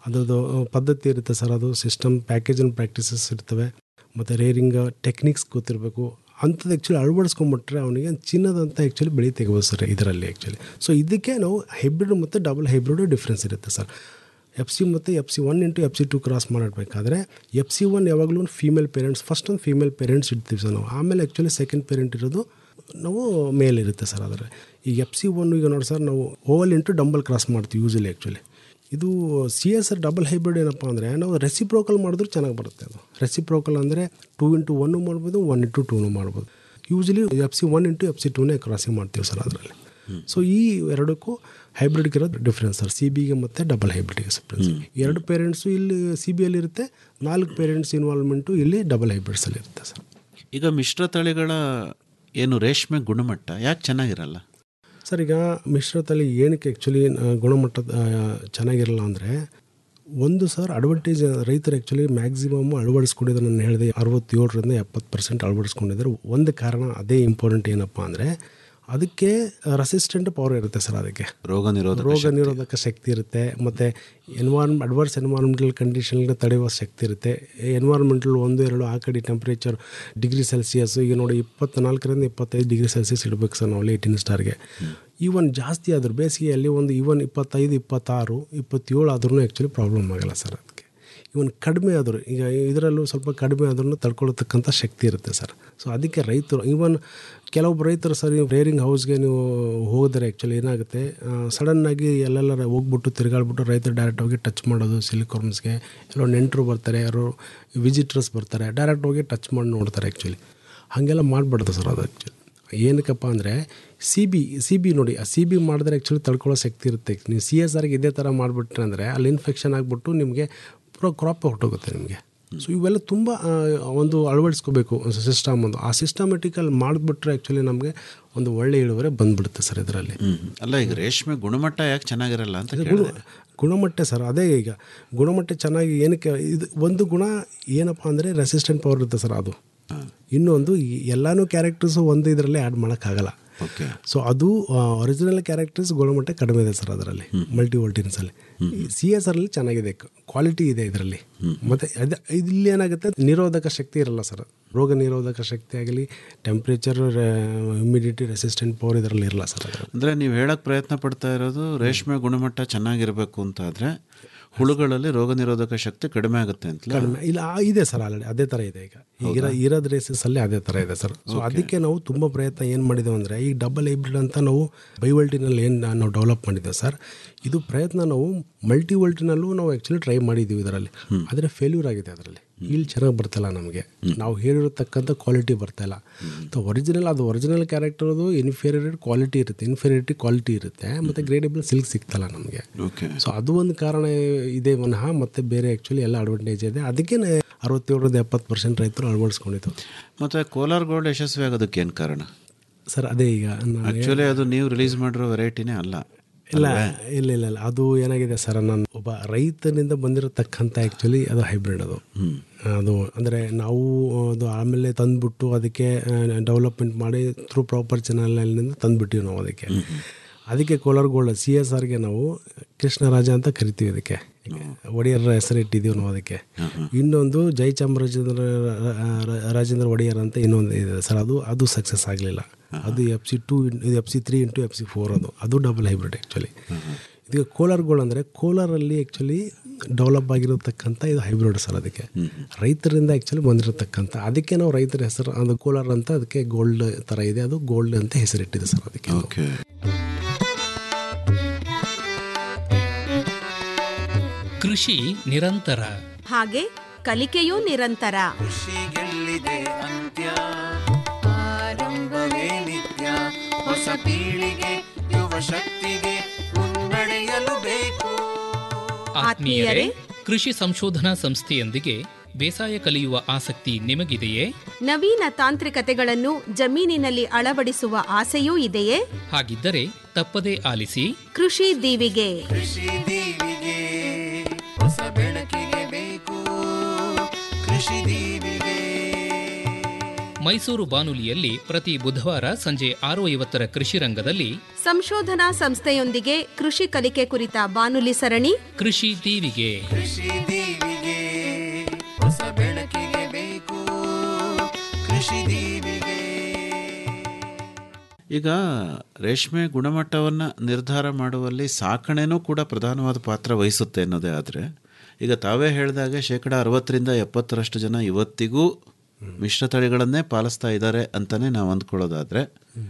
ಅದರದ್ದು ಪದ್ಧತಿ ಇರುತ್ತೆ ಸರ್ ಅದು ಸಿಸ್ಟಮ್ ಪ್ಯಾಕೇಜ್ ಆ್ಯಂಡ್ ಪ್ರಾಕ್ಟೀಸಸ್ ಇರ್ತವೆ ಮತ್ತು ರೇರಿಂಗ್ ಟೆಕ್ನಿಕ್ಸ್ ಗೊತ್ತಿರಬೇಕು ಅಂಥದ್ದು ಆ್ಯಕ್ಚುಲಿ ಅಳವಡಿಸ್ಕೊಂಬಿಟ್ರೆ ಅವನಿಗೆ ಚಿನ್ನದಂತ ಆ್ಯಕ್ಚುಲಿ ಬೆಳೆ ತೆಗಬೋದು ಸರ್ ಇದರಲ್ಲಿ ಆ್ಯಕ್ಚುಲಿ ಸೊ ಇದಕ್ಕೆ ನಾವು ಹೈಬ್ರಿಡ್ ಮತ್ತು ಡಬಲ್ ಹೈಬ್ರಿಡ್ ಡಿಫ್ರೆನ್ಸ್ ಇರುತ್ತೆ ಸರ್ ಎಫ್ ಸಿ ಮತ್ತು F C one into F C two cross ಮಾಡಬೇಕಾದ್ರೆ ಎಫ್ ಸಿ ಒನ್ ಯಾವಾಗಲೂ ಒಂದು ಫೀಮೇಲ್ ಪೇರೆಂಟ್ಸ್ ಫಸ್ಟ್ ಒಂದು ಫೀಮೇಲ್ ಪೇರೆಂಟ್ಸ್ ಇಡ್ತೀವಿ ಸರ್ ನಾವು ಆಮೇಲೆ ಆ್ಯಕ್ಚುಲಿ ಸೆಕೆಂಡ್ ಪೇರೆಂಟ್ ಇರೋದು ನಾವು ಮೇಲ್ ಇರುತ್ತೆ ಸರ್ ಅದರಲ್ಲಿ ಈಗ ಎಫ್ ಸಿ ಒನ್ ಈಗ ನೋಡಿ ಸರ್ ನಾವು ಓವಲ್ ಇಂಟು ಡಂಬಲ್ ಕ್ರಾಸ್ ಮಾಡ್ತೀವಿ ಯೂಸಲಿ ಆ್ಯಕ್ಚುಲಿ ಇದು C S R double hybrid ಏನಪ್ಪ ಅಂದರೆ ನಾವು ರೆಸಿಪ್ರೋಕಲ್ ಮಾಡಿದ್ರು ಚೆನ್ನಾಗಿ ಬರುತ್ತೆ ಅದು ರೆಸಿಪ್ರೋಕಲ್ ಅಂದರೆ ಟೂ ಇಂಟು ಒನ್ನು ಮಾಡ್ಬೋದು ಒನ್ ಇಂಟು ಟೂನು ಮಾಡ್ಬೋದು usually F C one into F C ಟೂನೇ ಕ್ರಾಸಿಂಗ್ ಮಾಡ್ತೀವಿ ಸರ್ ಅದರಲ್ಲಿ ಸೊ ಈ ಎರಡಕ್ಕೂ ಹೈಬ್ರಿಡ್ಗೆ ಇರೋದು ಡಿಫ್ರೆನ್ಸ್ ಸರ್ ಸಿ ಬಿಗೆ ಮತ್ತು ಡಬಲ್ ಹೈಬ್ರಿಡ್ಗೆ ಡಿಫ್ರೆನ್ಸ್ ಎರಡು ಪೇರೆಂಟ್ಸು ಇಲ್ಲಿ ಸಿ ಬಿಯಲ್ಲಿ ಇರುತ್ತೆ ನಾಲ್ಕು ಪೇರೆಂಟ್ಸ್ ಇನ್ವಾಲ್ವ್ಮೆಂಟು ಇಲ್ಲಿ ಡಬಲ್ ಹೈಬ್ರಿಡ್ಸಲ್ಲಿ ಇರುತ್ತೆ ಸರ್ ಈಗ ಮಿಶ್ರ ತಳಿಗಳ ಏನು ರೇಷ್ಮೆ ಗುಣಮಟ್ಟ ಯಾಕೆ ಚೆನ್ನಾಗಿರಲ್ಲ ಸರ್ ಈಗ ಮಿಶ್ರತಳಿ ಏನಕ್ಕೆ ಆ್ಯಕ್ಚುಲಿ ಗುಣಮಟ್ಟ ಆ, ಚೆನ್ನಾಗಿರಲ್ಲ ಅಂದರೆ ಒಂದು ಸರ್ ಅಡ್ವಾಂಟೇಜ್ ರೈತರು ಆ್ಯಕ್ಚುಲಿ ಮ್ಯಾಕ್ಸಿಮಮ್ ಅಳವಡಿಸ್ಕೊಂಡಿದ್ದಾರೆ ನಾನು ಹೇಳಿದೆ ಅರವತ್ತೇಳರಿಂದ ಎಪ್ಪತ್ತು ಪರ್ಸೆಂಟ್ ಅಳವಡಿಸ್ಕೊಂಡಿದ್ದಾರೆ ಒಂದು ಕಾರಣ ಅದೇ ಇಂಪಾರ್ಟೆಂಟ್ ಏನಪ್ಪ ಅಂದರೆ ಅದಕ್ಕೆ ರೆಸಿಸ್ಟೆಂಟ್ ಪವರ್ ಇರುತ್ತೆ ಸರ್ ಅದಕ್ಕೆ ರೋಗ ನಿರೋಧಕ ರೋಗ ನಿರೋಧಕ ಶಕ್ತಿ ಇರುತ್ತೆ ಮತ್ತು ಎನ್ವಾರ್ಮ್ ಅಡ್ವರ್ಸ್ ಎನ್ವಾರ್ಮೆಂಟಲ್ ಕಂಡೀಷನ್ಗೆ ತಡೆಯುವ ಶಕ್ತಿ ಇರುತ್ತೆ ಎನ್ವಾರ್ಮೆಂಟಲ್ ಒಂದು ಎರಡು ಆ ಕಡೆ ಟೆಂಪ್ರೇಚರ್ ಡಿಗ್ರಿ ಸೆಲ್ಸಿಯಸ್ ಈಗ ನೋಡಿ ಇಪ್ಪತ್ನಾಲ್ಕರಿಂದ ಇಪ್ಪತ್ತೈದು ಡಿಗ್ರಿ ಸೆಲ್ಸಿಯಸ್ ಇಡಬೇಕು ಸರ್ ನಾವು ಏಯ್ಟೀನ್ ಸ್ಟಾರ್ಗೆ ಈವನ್ ಜಾಸ್ತಿ ಆದರೂ ಬೇಸಿಗೆಯಲ್ಲಿ ಒಂದು ಈವನ್ ಇಪ್ಪತ್ತೈದು ಇಪ್ಪತ್ತಾರು ಇಪ್ಪತ್ತೇಳು ಆದ್ರೂ ಆ್ಯಕ್ಚುಲಿ ಪ್ರಾಬ್ಲಮ್ ಆಗಲ್ಲ ಸರ್ ಅದಕ್ಕೆ ಇವನ್ ಕಡಿಮೆ ಆದರೂ ಈಗ ಇದರಲ್ಲೂ ಸ್ವಲ್ಪ ಕಡಿಮೆ ಆದ್ರೂ ತಡ್ಕೊಳ್ತಕ್ಕಂಥ ಶಕ್ತಿ ಇರುತ್ತೆ ಸರ್ ಸೊ ಅದಕ್ಕೆ ರೈತರು ಈವನ್ ಕೆಲವೊಬ್ಬ ರೈತರು ಸರ್ ನೀವು ರೇರಿಂಗ್ ಹೌಸ್ಗೆ ನೀವು ಹೋದರೆ ಆ್ಯಕ್ಚುಲಿ ಏನಾಗುತ್ತೆ ಸಡನ್ನಾಗಿ ಎಲ್ಲೆಲ್ಲ ಹೋಗ್ಬಿಟ್ಟು ತಿರುಗಾಡ್ಬಿಟ್ಟು ರೈತರು ಡೈರೆಕ್ಟ್ ಹೋಗಿ ಟಚ್ ಮಾಡೋದು ಸಿಲಿಕಾರ್ಮ್ಸ್ಗೆ ಎಲ್ಲೋ ನೆಂಟರು ಬರ್ತಾರೆ ಯಾರೋ ವಿಸಿಟರ್ಸ್ ಬರ್ತಾರೆ ಡೈರೆಕ್ಟ್ ಹೋಗಿ ಟಚ್ ಮಾಡಿ ನೋಡ್ತಾರೆ ಆ್ಯಕ್ಚುಲಿ ಹಾಗೆಲ್ಲ ಮಾಡಬಾರ್ದು ಸರ್ ಅದು ಆ್ಯಕ್ಚುಲಿ ಏನಕ್ಕಪ್ಪ ಅಂದರೆ ಸಿ ಬಿ ಸಿ ಬಿ ನೋಡಿ ಆ ಸಿ ಬಿ ಮಾಡಿದ್ರೆ ಆ್ಯಕ್ಚುಲಿ ತಡ್ಕೊಳ್ಳೋ ಶಕ್ತಿ ಇರುತ್ತೆ ನೀವು ಸಿ ಎಸ್ ಆರ್ಗೆ ಇದೇ ಥರ ಮಾಡಿಬಿಟ್ರೆ ಅಂದರೆ ಅಲ್ಲಿ ಇನ್ಫೆಕ್ಷನ್ ಆಗಿಬಿಟ್ಟು ನಿಮಗೆ ಪೂರ ಕ್ರಾಪ್ ಹೊರಟೋಗುತ್ತೆ ನಿಮಗೆ ಸೊ ಇವೆಲ್ಲ ತುಂಬ ಆ, ಒಂದು ಅಳವಡಿಸ್ಕೋಬೇಕು ಸಿಸ್ಟಮ್ ಒಂದು ಆ ಸಿಸ್ಟಮೆಟಿಕಲ್ಲಿ ಮಾಡಿಬಿಟ್ರೆ ಆ್ಯಕ್ಚುಲಿ ನಮಗೆ ಒಂದು ಒಳ್ಳೆ ಇಳುವರಿ ಬಂದ್ಬಿಡುತ್ತೆ ಸರ್ ಇದರಲ್ಲಿ ಅಲ್ಲ ಈಗ ರೇಷ್ಮೆ ಗುಣಮಟ್ಟ ಯಾಕೆ ಚೆನ್ನಾಗಿರಲ್ಲ ಅಂತ ಗುಣ ಕೇಳಿದೆ ಗುಣಮಟ್ಟ ಸರ್ ಅದೇ ಈಗ ಗುಣಮಟ್ಟ ಚೆನ್ನಾಗಿ ಏನಕ್ಕೆ ಇದು ಒಂದು ಗುಣ ಏನಪ್ಪ ಅಂದರೆ ರೆಸಿಸ್ಟೆಂಟ್ ಪವರ್ ಇರುತ್ತೆ ಸರ್ ಅದು ಇನ್ನೊಂದು ಈ ಎಲ್ಲಾನು ಕ್ಯಾರೆಕ್ಟರ್ಸು ಒಂದು ಇದರಲ್ಲಿ ಆ್ಯಡ್ ಮಾಡೋಕ್ಕಾಗಲ್ಲ ಓಕೆ ಸೊ ಅದು ಒರಿಜಿನಲ್ ಕ್ಯಾರೆಕ್ಟರ್ಸ್ ಗುಣಮಟ್ಟ ಕಡಿಮೆ ಇದೆ ಸರ್ ಅದರಲ್ಲಿ ಮಲ್ಟಿ ವೋಲ್ಟಿನ್ಸಲ್ಲಿ ಸಿ ಎಸ್ ಅಲ್ಲಿ ಚೆನ್ನಾಗಿದೆ ಕ್ವಾಲಿಟಿ ಇದೆ ಇದರಲ್ಲಿ ಮತ್ತು ಅದು ಇಲ್ಲಿ ಏನಾಗುತ್ತೆ ನಿರೋಧಕ ಶಕ್ತಿ ಇರಲ್ಲ ಸರ್ ರೋಗ ನಿರೋಧಕ ಶಕ್ತಿ ಆಗಲಿ ಟೆಂಪ್ರೇಚರ್ ಹ್ಯುಮಿಡಿಟಿ ರೆಸಿಸ್ಟೆಂಟ್ ಪವರ್ ಇದರಲ್ಲಿ ಇರಲ್ಲ ಸರ್ ಅದರಲ್ಲಿ ಅಂದರೆ ನೀವು ಹೇಳಕ್ಕೆ ಪ್ರಯತ್ನ ಪಡ್ತಾ ಇರೋದು ರೇಷ್ಮೆ ಗುಣಮಟ್ಟ ಚೆನ್ನಾಗಿರಬೇಕು ಅಂತಾದರೆ ಹುಳುಗಳಲ್ಲಿ ರೋಗ ನಿರೋಧಕ ಶಕ್ತಿ ಕಡಿಮೆ ಆಗುತ್ತೆ ಅಂತಲೇ ಕಡಿಮೆ ಇಲ್ಲ ಆ, ಇದೆ ಸರ್ ಆಲ್ರೆಡಿ ಅದೇ ಥರ ಇದೆ ಈಗ ಈಗ ಇರೋ ಇರೋದ್ ರೇಸಸ್ ಅಲ್ಲಿ ಅದೇ ಥರ ಇದೆ ಸರ್ ಸೊ ಅದಕ್ಕೆ ನಾವು ತುಂಬ ಪ್ರಯತ್ನ ಏನು ಮಾಡಿದ್ದೇವೆ ಅಂದರೆ ಈಗ ಡಬಲ್ ಹೈಬ್ರಿಡ್ ಅಂತ ನಾವು ಬೈವಲ್ಟಿನಲ್ಲಿ ಏನು ನಾವು ಡೆವಲಪ್ ಮಾಡಿದ್ದೇವೆ ಸರ್ ಇದು ಪ್ರಯತ್ನ ನಾವು ಮಲ್ಟಿ ವೋಲ್ಟಿನಲ್ಲೂ ನಾವು ಆ್ಯಕ್ಚುಲಿ ಟ್ರೈ ಮಾಡಿದ್ದೀವಿ ಇದರಲ್ಲಿ ಆದರೆ ಫೇಲ್ಯೂರ್ ಆಗಿದೆ ಅದರಲ್ಲಿ ಇಲ್ಲಿ ಚೆನ್ನಾಗಿ ಬರ್ತಿಲ್ಲ ನಮಗೆ ನಾವು ಹೇಳಿರತಕ್ಕಂಥ ಕ್ವಾಲಿಟಿ ಬರ್ತಾಯಿಲ್ಲ ಸೊ ಒರಿಜಿನಲ್ ಅದು ಒರಿಜಿನಲ್ ಕ್ಯಾರೆಕ್ಟರ್ ಅದು ಇನ್ಫೀರಿಯರ್ ಕ್ವಾಲಿಟಿ ಇರುತ್ತೆ ಇನ್ಫೀರಿಯರಿಟಿ ಕ್ವಾಲಿಟಿ ಇರುತ್ತೆ ಮತ್ತು ಗ್ರೇಡೇಬಲ್ ಸಿಲ್ಕ್ ಸಿಗ್ತಲ್ಲ ನಮಗೆ ಓಕೆ ಸೊ ಅದು ಒಂದು ಕಾರಣ ಇದೆ ವಿನಃ ಮತ್ತೆ ಬೇರೆ ಆ್ಯಕ್ಚುಲಿ ಎಲ್ಲ ಅಡ್ವಾಂಟೇಜ್ ಇದೆ ಅದಕ್ಕೆ ಅರವತ್ತೇಳರಿಂದ ಎಪ್ಪತ್ತು ಪರ್ಸೆಂಟ್ ರೈತರು ಅಳವಡಿಸ್ಕೊಂಡಿದ್ದು ಮತ್ತು ಕೋಲಾರ್ ಗೋಲ್ಡ್ ಯಶಸ್ವಿ ಆಗೋದಕ್ಕೆ ಏನು ಕಾರಣ ಸರ್ ಅದೇ ಈಗ ನಾನು ಆ್ಯಕ್ಚುಲಿ ಅದು ನೀವು ರಿಲೀಸ್ ಮಾಡಿರೋ ವೆರೈಟಿನೇ ಅಲ್ಲ ಇಲ್ಲ ಇಲ್ಲ ಇಲ್ಲ ಇಲ್ಲ ಅದು ಏನಾಗಿದೆ ಸರ್ ನಾನು ಒಬ್ಬ ರೈತನಿಂದ ಬಂದಿರತಕ್ಕಂಥ ಆ್ಯಕ್ಚುಲಿ ಅದು ಹೈಬ್ರಿಡ್ ಅದು ಅದು ಅಂದರೆ ನಾವು ಅದು ಆಮೇಲೆ ತಂದುಬಿಟ್ಟು ಅದಕ್ಕೆ ಡೆವಲಪ್ಮೆಂಟ್ ಮಾಡಿ ಥ್ರೂ ಪ್ರಾಪರ್ ಚಾನಲ್ನಿಂದ ತಂದುಬಿಟ್ಟಿವಿ ನಾವು ಅದಕ್ಕೆ ಅದಕ್ಕೆ ಕೋಲಾರ ಗೋಲ್ಡ್ ಸಿ ಎಸ್ ಆರ್ಗೆ ನಾವು ಕೃಷ್ಣರಾಜ ಅಂತ ಕರಿತೀವಿ ಅದಕ್ಕೆ ಒಡೆಯರ ಹೆಸರು ಇಟ್ಟಿದ್ದೀವಿ ನಾವು ಅದಕ್ಕೆ ಇನ್ನೊಂದು ಜಯಚಾಮರಾಜೇಂದ್ರ ರಾಜೇಂದ್ರ ಒಡೆಯರ್ ಅಂತ ಇನ್ನೊಂದು ಇದೆ ಸರ್ ಅದು ಅದು ಸಕ್ಸಸ್ ಆಗಲಿಲ್ಲ ಅದು F C two F C three into F C four ಅದು ಅದು ಡಬಲ್ ಹೈಬ್ರಿಡ್ ಆ್ಯಕ್ಚುಲಿ ಇದಕ್ಕೆ ಕೋಲಾರ್ ಗೋಲ್ಡ್ ಅಂದರೆ ಕೋಲಾರಲ್ಲಿ ಆ್ಯಕ್ಚುಲಿ ಡೆವಲಪ್ ಆಗಿರತಕ್ಕಂಥ ಇದು ಹೈಬ್ರಿಡ್ ಸರ್ ಅದಕ್ಕೆ ರೈತರಿಂದ ಆ್ಯಕ್ಚುಲಿ ಬಂದಿರತಕ್ಕಂಥ ಅದಕ್ಕೆ ನಾವು ರೈತರ ಹೆಸರು ಅದು ಕೋಲಾರ್ ಅಂತ ಅದಕ್ಕೆ ಗೋಲ್ಡ್ ಥರ ಇದೆ ಅದು ಗೋಲ್ಡ್ ಅಂತ ಹೆಸರಿಟ್ಟಿದೆ ಸರ್ ಅದಕ್ಕೆ ಓಕೆ ಕೃಷಿ ನಿರಂತರ ಹಾಗೆ ಕಲಿಕೆಯೂ ನಿರಂತರ ಕೃಷಿಗೆಲ್ಲಿದೆ ಅಂತ್ಯ ಆರಂಭವೇ ನಿತ್ಯ ಹೊಸ ಪೀಳಿಗೆ ಯುವ ಶಕ್ತಿಗೆ ಮುನ್ನಡೆಯಲು ಬೇಕು ಆತ್ಮೀಯರೇ ಕೃಷಿ ಸಂಶೋಧನಾ ಸಂಸ್ಥೆಯೊಂದಿಗೆ ಬೇಸಾಯ ಕಲಿಯುವ ಆಸಕ್ತಿ ನಿಮಗಿದೆಯೇ ನವೀನ ತಾಂತ್ರಿಕತೆಗಳನ್ನು ಜಮೀನಿನಲ್ಲಿ ಅಳವಡಿಸುವ ಆಸೆಯೂ ಇದೆಯೇ ಹಾಗಿದ್ದರೆ ತಪ್ಪದೇ ಆಲಿಸಿ ಕೃಷಿ ದೀವಿಗೆ ಕೃಷಿ ದೀವಿಗೆ ಹೊಸ ಬೆಳಕಿಗೆ ಬೇಕು ಕೃಷಿ ದೀವಿಗೆ ಮೈಸೂರು ಬಾನುಲಿಯಲ್ಲಿ ಪ್ರತಿ ಬುಧವಾರ ಸಂಜೆ ಆರು ಐವತ್ತರ ಕೃಷಿ ರಂಗದಲ್ಲಿ ಸಂಶೋಧನಾ ಸಂಸ್ಥೆಯೊಂದಿಗೆ ಕೃಷಿ ಕಲಿಕೆ ಕುರಿತ ಬಾನುಲಿ ಸರಣಿ ಕೃಷಿ ದೀವಿಗೆ ಕೃಷಿ ದೀವಿಗೆ ಹೊಸ ಬೆಳಕಿಗೆ ಬೇಕು ಕೃಷಿ ದೀವಿಗೆ ಈಗ ರೇಷ್ಮೆ ಗುಣಮಟ್ಟವನ್ನು ನಿರ್ಧಾರ ಮಾಡುವಲ್ಲಿ ಸಾಕಣೆನೂ ಕೂಡ ಪ್ರಧಾನವಾದ ಪಾತ್ರ ವಹಿಸುತ್ತೆ ಅನ್ನೋದೇ ಆದರೆ ಈಗ ತಾವೇ ಹೇಳಿದಾಗೆ ಶೇಕಡ ಅರವತ್ತರಿಂದ ಎಪ್ಪತ್ತರಷ್ಟು ಜನ ಇವತ್ತಿಗೂ ಮಿಶ್ರತಳಿಗಳನ್ನೇ ಪಾಲಿಸ್ತಾ ಇದ್ದಾರೆ ಅಂತಲೇ ನಾವು ಅಂದ್ಕೊಳ್ಳೋದಾದರೆ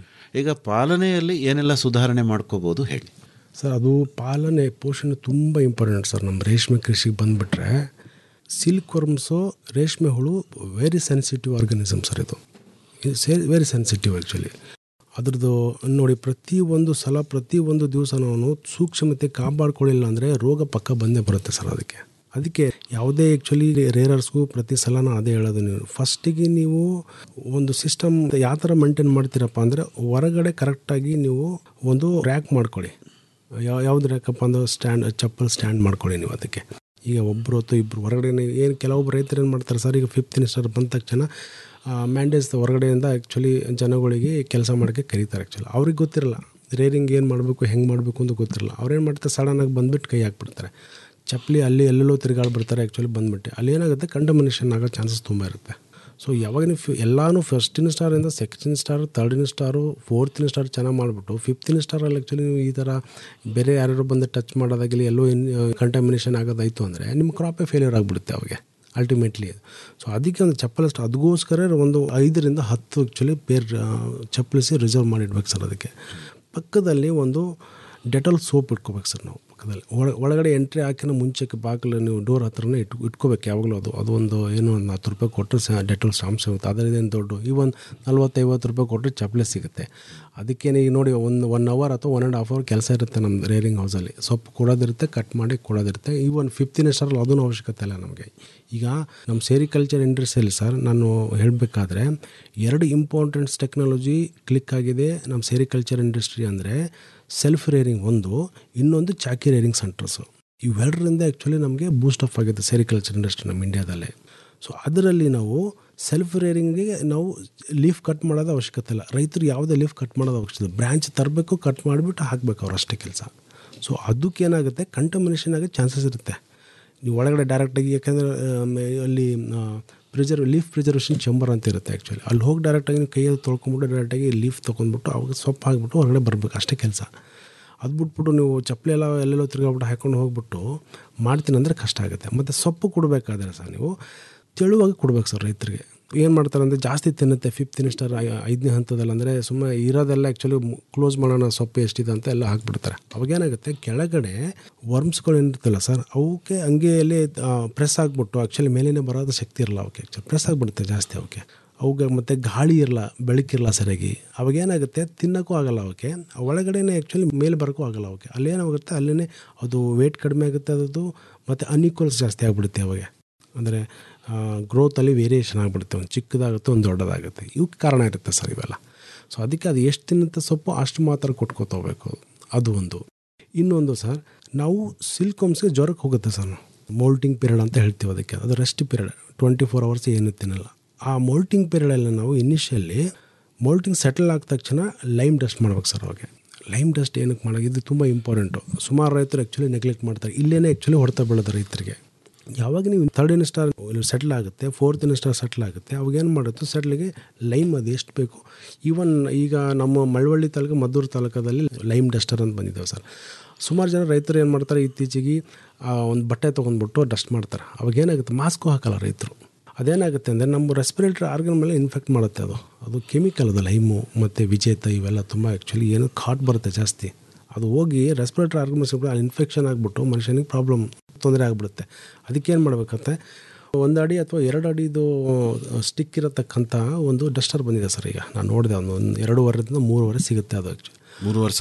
ಈಗ ಪಾಲನೆಯಲ್ಲಿ ಏನೆಲ್ಲ ಸುಧಾರಣೆ ಮಾಡ್ಕೋಬೋದು ಹೇಳಿ ಸರ್ ಅದು ಪಾಲನೆ ಪೋಷಣೆ ತುಂಬ ಇಂಪಾರ್ಟೆಂಟ್ ಸರ್ ನಮ್ಮ ರೇಷ್ಮೆ ಕೃಷಿಗೆ ಬಂದುಬಿಟ್ರೆ ಸಿಲ್ಕ್ ವರ್ಮ್ಸು ರೇಷ್ಮೆ ಹುಳು ವೆರಿ ಸೆನ್ಸಿಟಿವ್ ಆರ್ಗನಿಸಮ್ ಸರ್ ಇದು ವೆರಿ ಸೆನ್ಸಿಟಿವ್ ಆ್ಯಕ್ಚುಲಿ ಅದ್ರದ್ದು ನೋಡಿ ಪ್ರತಿ ಒಂದು ಸಲ ಪ್ರತಿ ಒಂದು ದಿವಸ ನಾವು ಸೂಕ್ಷ್ಮತೆ ಕಾಪಾಡ್ಕೊಳ್ಳಿಲ್ಲ ಅಂದರೆ ರೋಗ ಪಕ್ಕ ಬಂದೇ ಬರುತ್ತೆ ಸರ್ ಅದಕ್ಕೆ ಅದಕ್ಕೆ ಯಾವುದೇ ಆ್ಯಕ್ಚುಲಿ ರೇರರ್ಸ್ಗೂ ಪ್ರತಿ ಸಲನೂ ಅದೇ ಹೇಳೋದು ನೀವು ಫಸ್ಟಿಗೆ ನೀವು ಒಂದು ಸಿಸ್ಟಮ್ ಯಾವ ಥರ ಮೇಂಟೈನ್ ಮಾಡ್ತೀರಪ್ಪ ಅಂದರೆ ಹೊರಗಡೆ ಕರೆಕ್ಟಾಗಿ ನೀವು ಒಂದು ರ್ಯಾಕ್ ಮಾಡ್ಕೊಳ್ಳಿ ಯಾವ ಯಾವ್ದು ರ್ಯಾಕಪ್ಪ ಅಂದ್ರೆ ಸ್ಟ್ಯಾಂಡ್ ಚಪ್ಪಲ್ ಸ್ಟ್ಯಾಂಡ್ ಮಾಡ್ಕೊಳ್ಳಿ ನೀವು ಅದಕ್ಕೆ ಈಗ ಒಬ್ಬರು ಹೊತ್ತು ಇಬ್ಬರು ಹೊರಗಡೆ ಏನು ಕೆಲವೊಬ್ಬರು ರೈತರು ಏನು ಮಾಡ್ತಾರೆ ಸರ್ ಈಗ ಫಿಫ್ತ್ ಇನಿಸ್ಟರ್ ಬಂದ ತಕ್ಷಣ ಮ್ಯಾಂಡೇಜ್ ಹೊರಗಡೆಯಿಂದ ಆ್ಯಕ್ಚುಲಿ ಜನಗಳಿಗೆ ಕೆಲಸ ಮಾಡೋಕ್ಕೆ ಕರೀತಾರೆ ಆ್ಯಕ್ಚುಲಿ ಅವ್ರಿಗೆ ಗೊತ್ತಿರಲ್ಲ ರೇರಿಂಗ್ ಏನು ಮಾಡಬೇಕು ಹೆಂಗೆ ಮಾಡಬೇಕು ಅಂತ ಗೊತ್ತಿರಲ್ಲ ಅವ್ರೇನು ಮಾಡ್ತಾರೆ ಸಡನ್ನಾಗಿ ಬಂದುಬಿಟ್ಟು ಕೈ ಹಾಕ್ಬಿಡ್ತಾರೆ ಚಪ್ಪಲಿ ಅಲ್ಲಿ ಎಲ್ಲೆಲ್ಲೋ ತಿರುಗಾಡ್ಬಿಡ್ತಾರೆ ಆ್ಯಕ್ಚುಲಿ ಬಂದುಬಿಟ್ಟು ಅಲ್ಲಿ ಏನಾಗುತ್ತೆ ಕಂಡಮಿನೇಷನ್ ಆಗೋ ಚಾನ್ಸಸ್ ತುಂಬ ಇರುತ್ತೆ ಸೊ ಯಾವಾಗ ನೀವು ಫಿ ಎಲ್ಲನೂ ಫಸ್ಟಿನ ಸ್ಟಾರಿಂದ ಸೆಕೆಂಡ್ ಸ್ಟಾರ್ ತರ್ಡಿನ ಸ್ಟಾರು ಫೋರ್ತಿನ ಸ್ಟಾರ್ ಚೆನ್ನಾಗಿ ಮಾಡಿಬಿಟ್ಟು ಫಿಫ್ತಿನ ಸ್ಟಾರಲ್ಲಿ ಆ್ಯಕ್ಚುಲಿ ನೀವು ಈ ಥರ ಬೇರೆ ಯಾರ್ಯಾರು ಬಂದು ಟಚ್ ಮಾಡೋದಾಗಲಿ ಎಲ್ಲೋ ಕಂಟಾಮಿನೇಷನ್ ಆಗೋದಾಯಿತು ಅಂದರೆ ನಿಮ್ಮ ಕ್ರಾಪೇ ಫೇಲ್ಯೂರ್ ಆಗಿಬಿಡುತ್ತೆ ಅವಾಗೆ ಅಲ್ಟಿಮೇಟ್ಲಿ ಸೊ ಅದಕ್ಕೆ ಒಂದು ಚಪ್ಪಲ್ ಅಷ್ಟು ಅದಕ್ಕೋಸ್ಕರ ಒಂದು ಐದರಿಂದ ಹತ್ತು ಆ್ಯಕ್ಚುಲಿ ಪೇರ್ ಚಪ್ಪಲಿಸಿ ರಿಸರ್ವ್ ಮಾಡಿಡ್ಬೇಕು ಸರ್ ಅದಕ್ಕೆ ಪಕ್ಕದಲ್ಲಿ ಒಂದು ಡೆಟಾಲ್ ಸೋಪ್ ಇಟ್ಕೋಬೇಕು ಸರ್ ನಾವು ಪಕ್ಕದಲ್ಲಿ ಒಳ ಒಳಗಡೆ ಎಂಟ್ರಿ ಹಾಕಿನ ಮುಂಚೆಗೆ ಬಾಗಿಲು ನೀವು ಡೋರ್ ಹತ್ರನೇ ಇಟ್ಟು ಇಟ್ಕೋಬೇಕು ಯಾವಾಗಲೂ ಅದು ಅದೊಂದು ಏನೋ ಒಂದು ಹತ್ತು ರೂಪಾಯಿ ಕೊಟ್ಟರೆ ಸಹ ಡೆಟಾಲ್ ಶಾಂಪ್ ಸಿಗುತ್ತೆ ಅದರದೇನು ದೊಡ್ಡ ಈ ಒಂದು ನಲ್ವತ್ತೈವತ್ತು ರೂಪಾಯಿ ಕೊಟ್ಟರೆ ಚಪ್ಪಲಿ ಸಿಗುತ್ತೆ ಅದಕ್ಕೇನೆ ಈಗ ನೋಡಿ ಒಂದು ಒನ್ ಅವರ್ ಅಥವಾ ಒನ್ ಆ್ಯಂಡ್ ಹಾಫ್ ಅವರ್ ಕೆಲಸ ಇರುತ್ತೆ ನಮ್ಮ ರೇರಿಂಗ್ ಹೌಸಲ್ಲಿ ಸೊಪ್ಪು ಕೊಡೋದಿರುತ್ತೆ ಕಟ್ ಮಾಡಿ ಕೊಡೋದಿರುತ್ತೆ ಈ ಒಂದು ಫಿಫ್ತಿನ ಸ್ಟಾರಲ್ಲಿ ಅದೂ ಅವಶ್ಯಕತೆ ಇಲ್ಲ ನಮಗೆ ಈಗ ನಮ್ಮ ಸೇರಿಕಲ್ಚರ್ ಇಂಡಸ್ಟ್ರಿಯಲ್ಲಿ ಸರ್ ನಾನು ಹೇಳಬೇಕಾದ್ರೆ ಎರಡು ಇಂಪಾರ್ಟೆಂಟ್ಸ್ ಟೆಕ್ನಾಲಜಿ ಕ್ಲಿಕ್ ಆಗಿದೆ ನಮ್ಮ ಸೇರಿಕಲ್ಚರ್ ಇಂಡಸ್ಟ್ರಿ ಅಂದರೆ ಸೆಲ್ಫ್ ರೇರಿಂಗ್ ಒಂದು ಇನ್ನೊಂದು ಚಾಕಿ ರೇರಿಂಗ್ ಸೆಂಟರ್ಸು ಇವೆರಡರಿಂದ ಆ್ಯಕ್ಚುಲಿ ನಮಗೆ ಬೂಸ್ಟ್ ಅಪ್ ಆಗಿದೆ ಸೆರಿಕಲ್ಚರ್ ಇಂಡಸ್ಟ್ರಿ ನಮ್ಮ ಇಂಡಿಯಾದಲ್ಲೇ ಸೊ ಅದರಲ್ಲಿ ನಾವು ಸೆಲ್ಫ್ ರೇರಿಂಗ್ಗೆ ನಾವು ಲೀಫ್ ಕಟ್ ಮಾಡೋದು ಅವಶ್ಯಕತೆ ಇಲ್ಲ ರೈತರು ಯಾವುದೇ ಲೀಫ್ ಕಟ್ ಮಾಡೋದು ಅವಶ್ಯಕತೆ ಬ್ರ್ಯಾಂಚ್ ತರಬೇಕು ಕಟ್ ಮಾಡಿಬಿಟ್ಟು ಹಾಕಬೇಕು ಅವ್ರು ಅಷ್ಟೇ ಕೆಲಸ ಸೊ ಅದಕ್ಕೇನಾಗುತ್ತೆ ಕಂಟಮಿನೇಷನ್ ಆಗೋ ಚಾನ್ಸಸ್ ಇರುತ್ತೆ ನೀವು ಒಳಗಡೆ ಡೈರೆಕ್ಟಾಗಿ ಯಾಕೆಂದರೆ ಅಲ್ಲಿ ಪ್ರಿಸರ್ವ್ ಲೀಫ್ ಪ್ರಿಸರ್ವೇಷನ್ ಚಂಬರ್ ಅಂತ ಇರುತ್ತೆ ಆ್ಯಕ್ಚುಲಿ ಅಲ್ಲಿ ಹೋಗಿ ಡೈರೆಕ್ಟಾಗಿ ನೀವು ಕೈಯಲ್ಲಿ ತೊಳ್ಕೊಂಬಿಟ್ಟು ಡೈರೆಕ್ಟಾಗಿ ಲೀಫ್ ತೊಗೊಂಡ್ಬಿಟ್ಟು ಅವಾಗ ಸೊಪ್ಪು ಹಾಕ್ಬಿಟ್ಟು ಹೊರಗಡೆ ಬರಬೇಕು ಅಷ್ಟೇ ಕೆಲಸ ಅದು ಬಿಟ್ಬಿಟ್ಟು ನೀವು ಚಪ್ಪಲಿ ಎಲ್ಲ ಎಲ್ಲೆಲ್ಲೋ ತಿರ್ಗಾಬಿಟ್ಟು ಹಾಕೊಂಡು ಹೋಗ್ಬಿಟ್ಟು ಮಾಡ್ತೀನಿ ಅಂದರೆ ಕಷ್ಟ ಆಗುತ್ತೆ ಮತ್ತು ಸೊಪ್ಪು ಕೊಡಬೇಕಾದ್ರೆ ಸರ್ ನೀವು ತೆಳುವಾಗಿ ಕೊಡ್ಬೇಕು ಸರ್ ರೈತರಿಗೆ ಏನು ಮಾಡ್ತಾರೆ ಅಂದರೆ ಜಾಸ್ತಿ ತಿನ್ನುತ್ತೆ ಫಿಫ್ತ್ ಸ್ಟಾರ್ ಐದನೇ ಹಂತದಲ್ಲಿ ಅಂದರೆ ಸುಮ್ಮನೆ ಇರೋದೆಲ್ಲ ಆ್ಯಕ್ಚುಲಿ ಕ್ಲೋಸ್ ಮಾಡೋಣ ಸೊಪ್ಪು ಎಷ್ಟಿದೆ ಅಂತ ಎಲ್ಲ ಹಾಕ್ಬಿಡ್ತಾರೆ ಅವಾಗೇನಾಗುತ್ತೆ ಕೆಳಗಡೆ ವರ್ಮ್ಸ್ಗಳು ಏನಿರ್ತಲ್ಲ ಸರ್ ಅವಕ್ಕೆ ಹಂಗೆಯಲ್ಲಿ ಪ್ರೆಸ್ ಆಗಿಬಿಟ್ಟು ಆ್ಯಕ್ಚುಲಿ ಮೇಲಿನ ಬರೋದು ಶಕ್ತಿ ಇರಲ್ಲ ಅವಕ್ಕೆ ಆ್ಯಕ್ಚುಲಿ ಪ್ರೆಸ್ ಆಗಿಬಿಡುತ್ತೆ ಜಾಸ್ತಿ ಅವಕ್ಕೆ ಅವಕ್ಕೆ ಮತ್ತು ಗಾಳಿ ಇರಲ್ಲ ಬೆಳಕಿರಲ್ಲ ಸರಿಯಾಗಿ ಅವಾಗೇನಾಗುತ್ತೆ ತಿನ್ನೋಕ್ಕೂ ಆಗಲ್ಲ ಅವಕ್ಕೆ ಒಳಗಡೆನೇ ಆ್ಯಕ್ಚುಲಿ ಮೇಲೆ ಬರೋಕ್ಕೂ ಆಗಲ್ಲ ಅವಕ್ಕೆ ಅಲ್ಲೇನಾಗುತ್ತೆ ಅಲ್ಲೇ ಅದು ವೇಟ್ ಕಡಿಮೆ ಆಗುತ್ತೆ ಅದು ಮತ್ತು ಅನ್ಈಕ್ವಲ್ಸ್ ಜಾಸ್ತಿ ಆಗಿಬಿಡುತ್ತೆ ಅವಾಗ ಅಂದರೆ ಗ್ರೋತಲ್ಲಿ ವೇರಿಯೇಷನ್ ಆಗಿಬಿಡುತ್ತೆ ಒಂದು ಚಿಕ್ಕದಾಗುತ್ತೆ ಒಂದು ದೊಡ್ಡದಾಗುತ್ತೆ ಇವಕ್ಕೆ ಕಾರಣ ಇರುತ್ತೆ ಸರ್ ಇವೆಲ್ಲ ಸೊ ಅದಕ್ಕೆ ಅದು ಎಷ್ಟು ತಿನ್ನುತ್ತೆ ಸೊಪ್ಪು ಅಷ್ಟು ಮಾತ್ರ ಕೊಟ್ಕೋತ ಹೋಗ್ಬೇಕು ಅದು ಒಂದು ಇನ್ನೊಂದು ಸರ್ ನಾವು ಸಿಲ್ಕೋಮ್ಸ್ಗೆ ಜ್ವರಕ್ಕೆ ಹೋಗುತ್ತೆ ಸರ್ ನಾವು ಮೋಲ್ಟಿಂಗ್ ಪೀರಿಯಡ್ ಅಂತ ಹೇಳ್ತೀವಿ ಅದಕ್ಕೆ ಅದು rest period twenty four hours ಏನು ತಿನ್ನಲ್ಲ ಆ ಮೋಲ್ಟಿಂಗ್ ಪೀರಿಯಡಲ್ಲಿ ನಾವು ಇನಿಷಿಯಲಿ ಮೋಲ್ಟಿಂಗ್ ಸೆಟಲ್ ಆದ ತಕ್ಷಣ ಲೈಮ್ ಡಸ್ಟ್ ಮಾಡ್ಬೇಕು ಸರ್ ಅವಾಗ ಲೈಮ್ ಡಸ್ಟ್ ಏನಕ್ಕೆ ಮಾಡೋದು ಇದು ತುಂಬ ಇಂಪಾರ್ಟೆಂಟು ಸುಮಾರು ರೈತರು ಆ್ಯಕ್ಚುಲಿ ನೆಗ್ಲೆಕ್ಟ್ ಮಾಡ್ತಾರೆ ಇಲ್ಲೇ ಆ್ಯಕ್ಚುಲಿ ಹೊಡೆತ ಬೀಳೋದು ರೈತರಿಗೆ ಯಾವಾಗ ನೀವು ಥರ್ಡ್ ಇನ್ಸ್ಟಾರ್ ಸೆಟ್ಲ್ ಆಗುತ್ತೆ ಫೋರ್ತ್ ಇನ್ಸ್ಟಾರ್ ಸೆಟ್ಲ್ ಆಗುತ್ತೆ ಅವಾಗ ಏನು ಮಾಡುತ್ತೆ ಸೆಟ್ಲಿಗೆ ಲೈಮ್ ಅದು ಎಷ್ಟು ಬೇಕು ಈವನ್ ಈಗ ನಮ್ಮ ಮಳವಳ್ಳಿ ತಾಲೂಕು ಮದ್ದೂರು ತಾಲೂಕದಲ್ಲಿ ಲೈಮ್ ಡಸ್ಟರ್ ಅಂತ ಬಂದಿದ್ದಾವೆ ಸರ್ ಸುಮಾರು ಜನ ರೈತರು ಏನು ಮಾಡ್ತಾರೆ ಇತ್ತೀಚೆಗೆ ಒಂದು ಬಟ್ಟೆ ತೊಗೊಂಡ್ಬಿಟ್ಟು ಡಸ್ಟ್ ಮಾಡ್ತಾರೆ ಅವಾಗ ಏನಾಗುತ್ತೆ ಮಾಸ್ಕು ಹಾಕಲ್ಲ ರೈತರು ಅದೇನಾಗುತ್ತೆ ಅಂದರೆ ನಮ್ಮ ರೆಸ್ಪಿರೇಟರಿ ಆರ್ಗನ್ ಮೇಲೆ ಇನ್ಫೆಕ್ಟ್ ಮಾಡುತ್ತೆ ಅದು ಅದು ಕೆಮಿಕಲ್ ಅದು ಲೈಮು ಮತ್ತು ವಿಜೇತ ಇವೆಲ್ಲ ತುಂಬ ಆ್ಯಕ್ಚುಲಿ ಏನೋ ಕಾಟ್ ಬರುತ್ತೆ ಜಾಸ್ತಿ ಅದು ಹೋಗಿ ರೆಸ್ಪಿರೇಟರಿ ಆರ್ಗನ್ಸ್ ಅಲ್ಲಿ ಇನ್ಫೆಕ್ಷನ್ ಆಗಿಬಿಟ್ಟು ಮನುಷ್ಯನಿಗೆ ಪ್ರಾಬ್ಲಮ್ ತೊಂದರೆ ಆಗಿಬಿಡುತ್ತೆ ಅದಕ್ಕೇನು ಮಾಡ್ಬೇಕಂತೆ ಒಂದು ಅಡಿ ಅಥವಾ ಎರಡು ಅಡಿದು ಸ್ಟಿಕ್ ಇರತಕ್ಕಂಥ ಒಂದು ಡಸ್ಟರ್ ಬಂದಿದೆ ಸರ್ ಈಗ ನಾನು ನೋಡಿದೆ ಒಂದು ಒಂದು ಎರಡೂವರೆದಿಂದ ಮೂರುವರೆ ಸಿಗುತ್ತೆ ಅದು ಆ್ಯಕ್ಚುಲಿ ಮೂರುವರೆ ಸಾವಿರ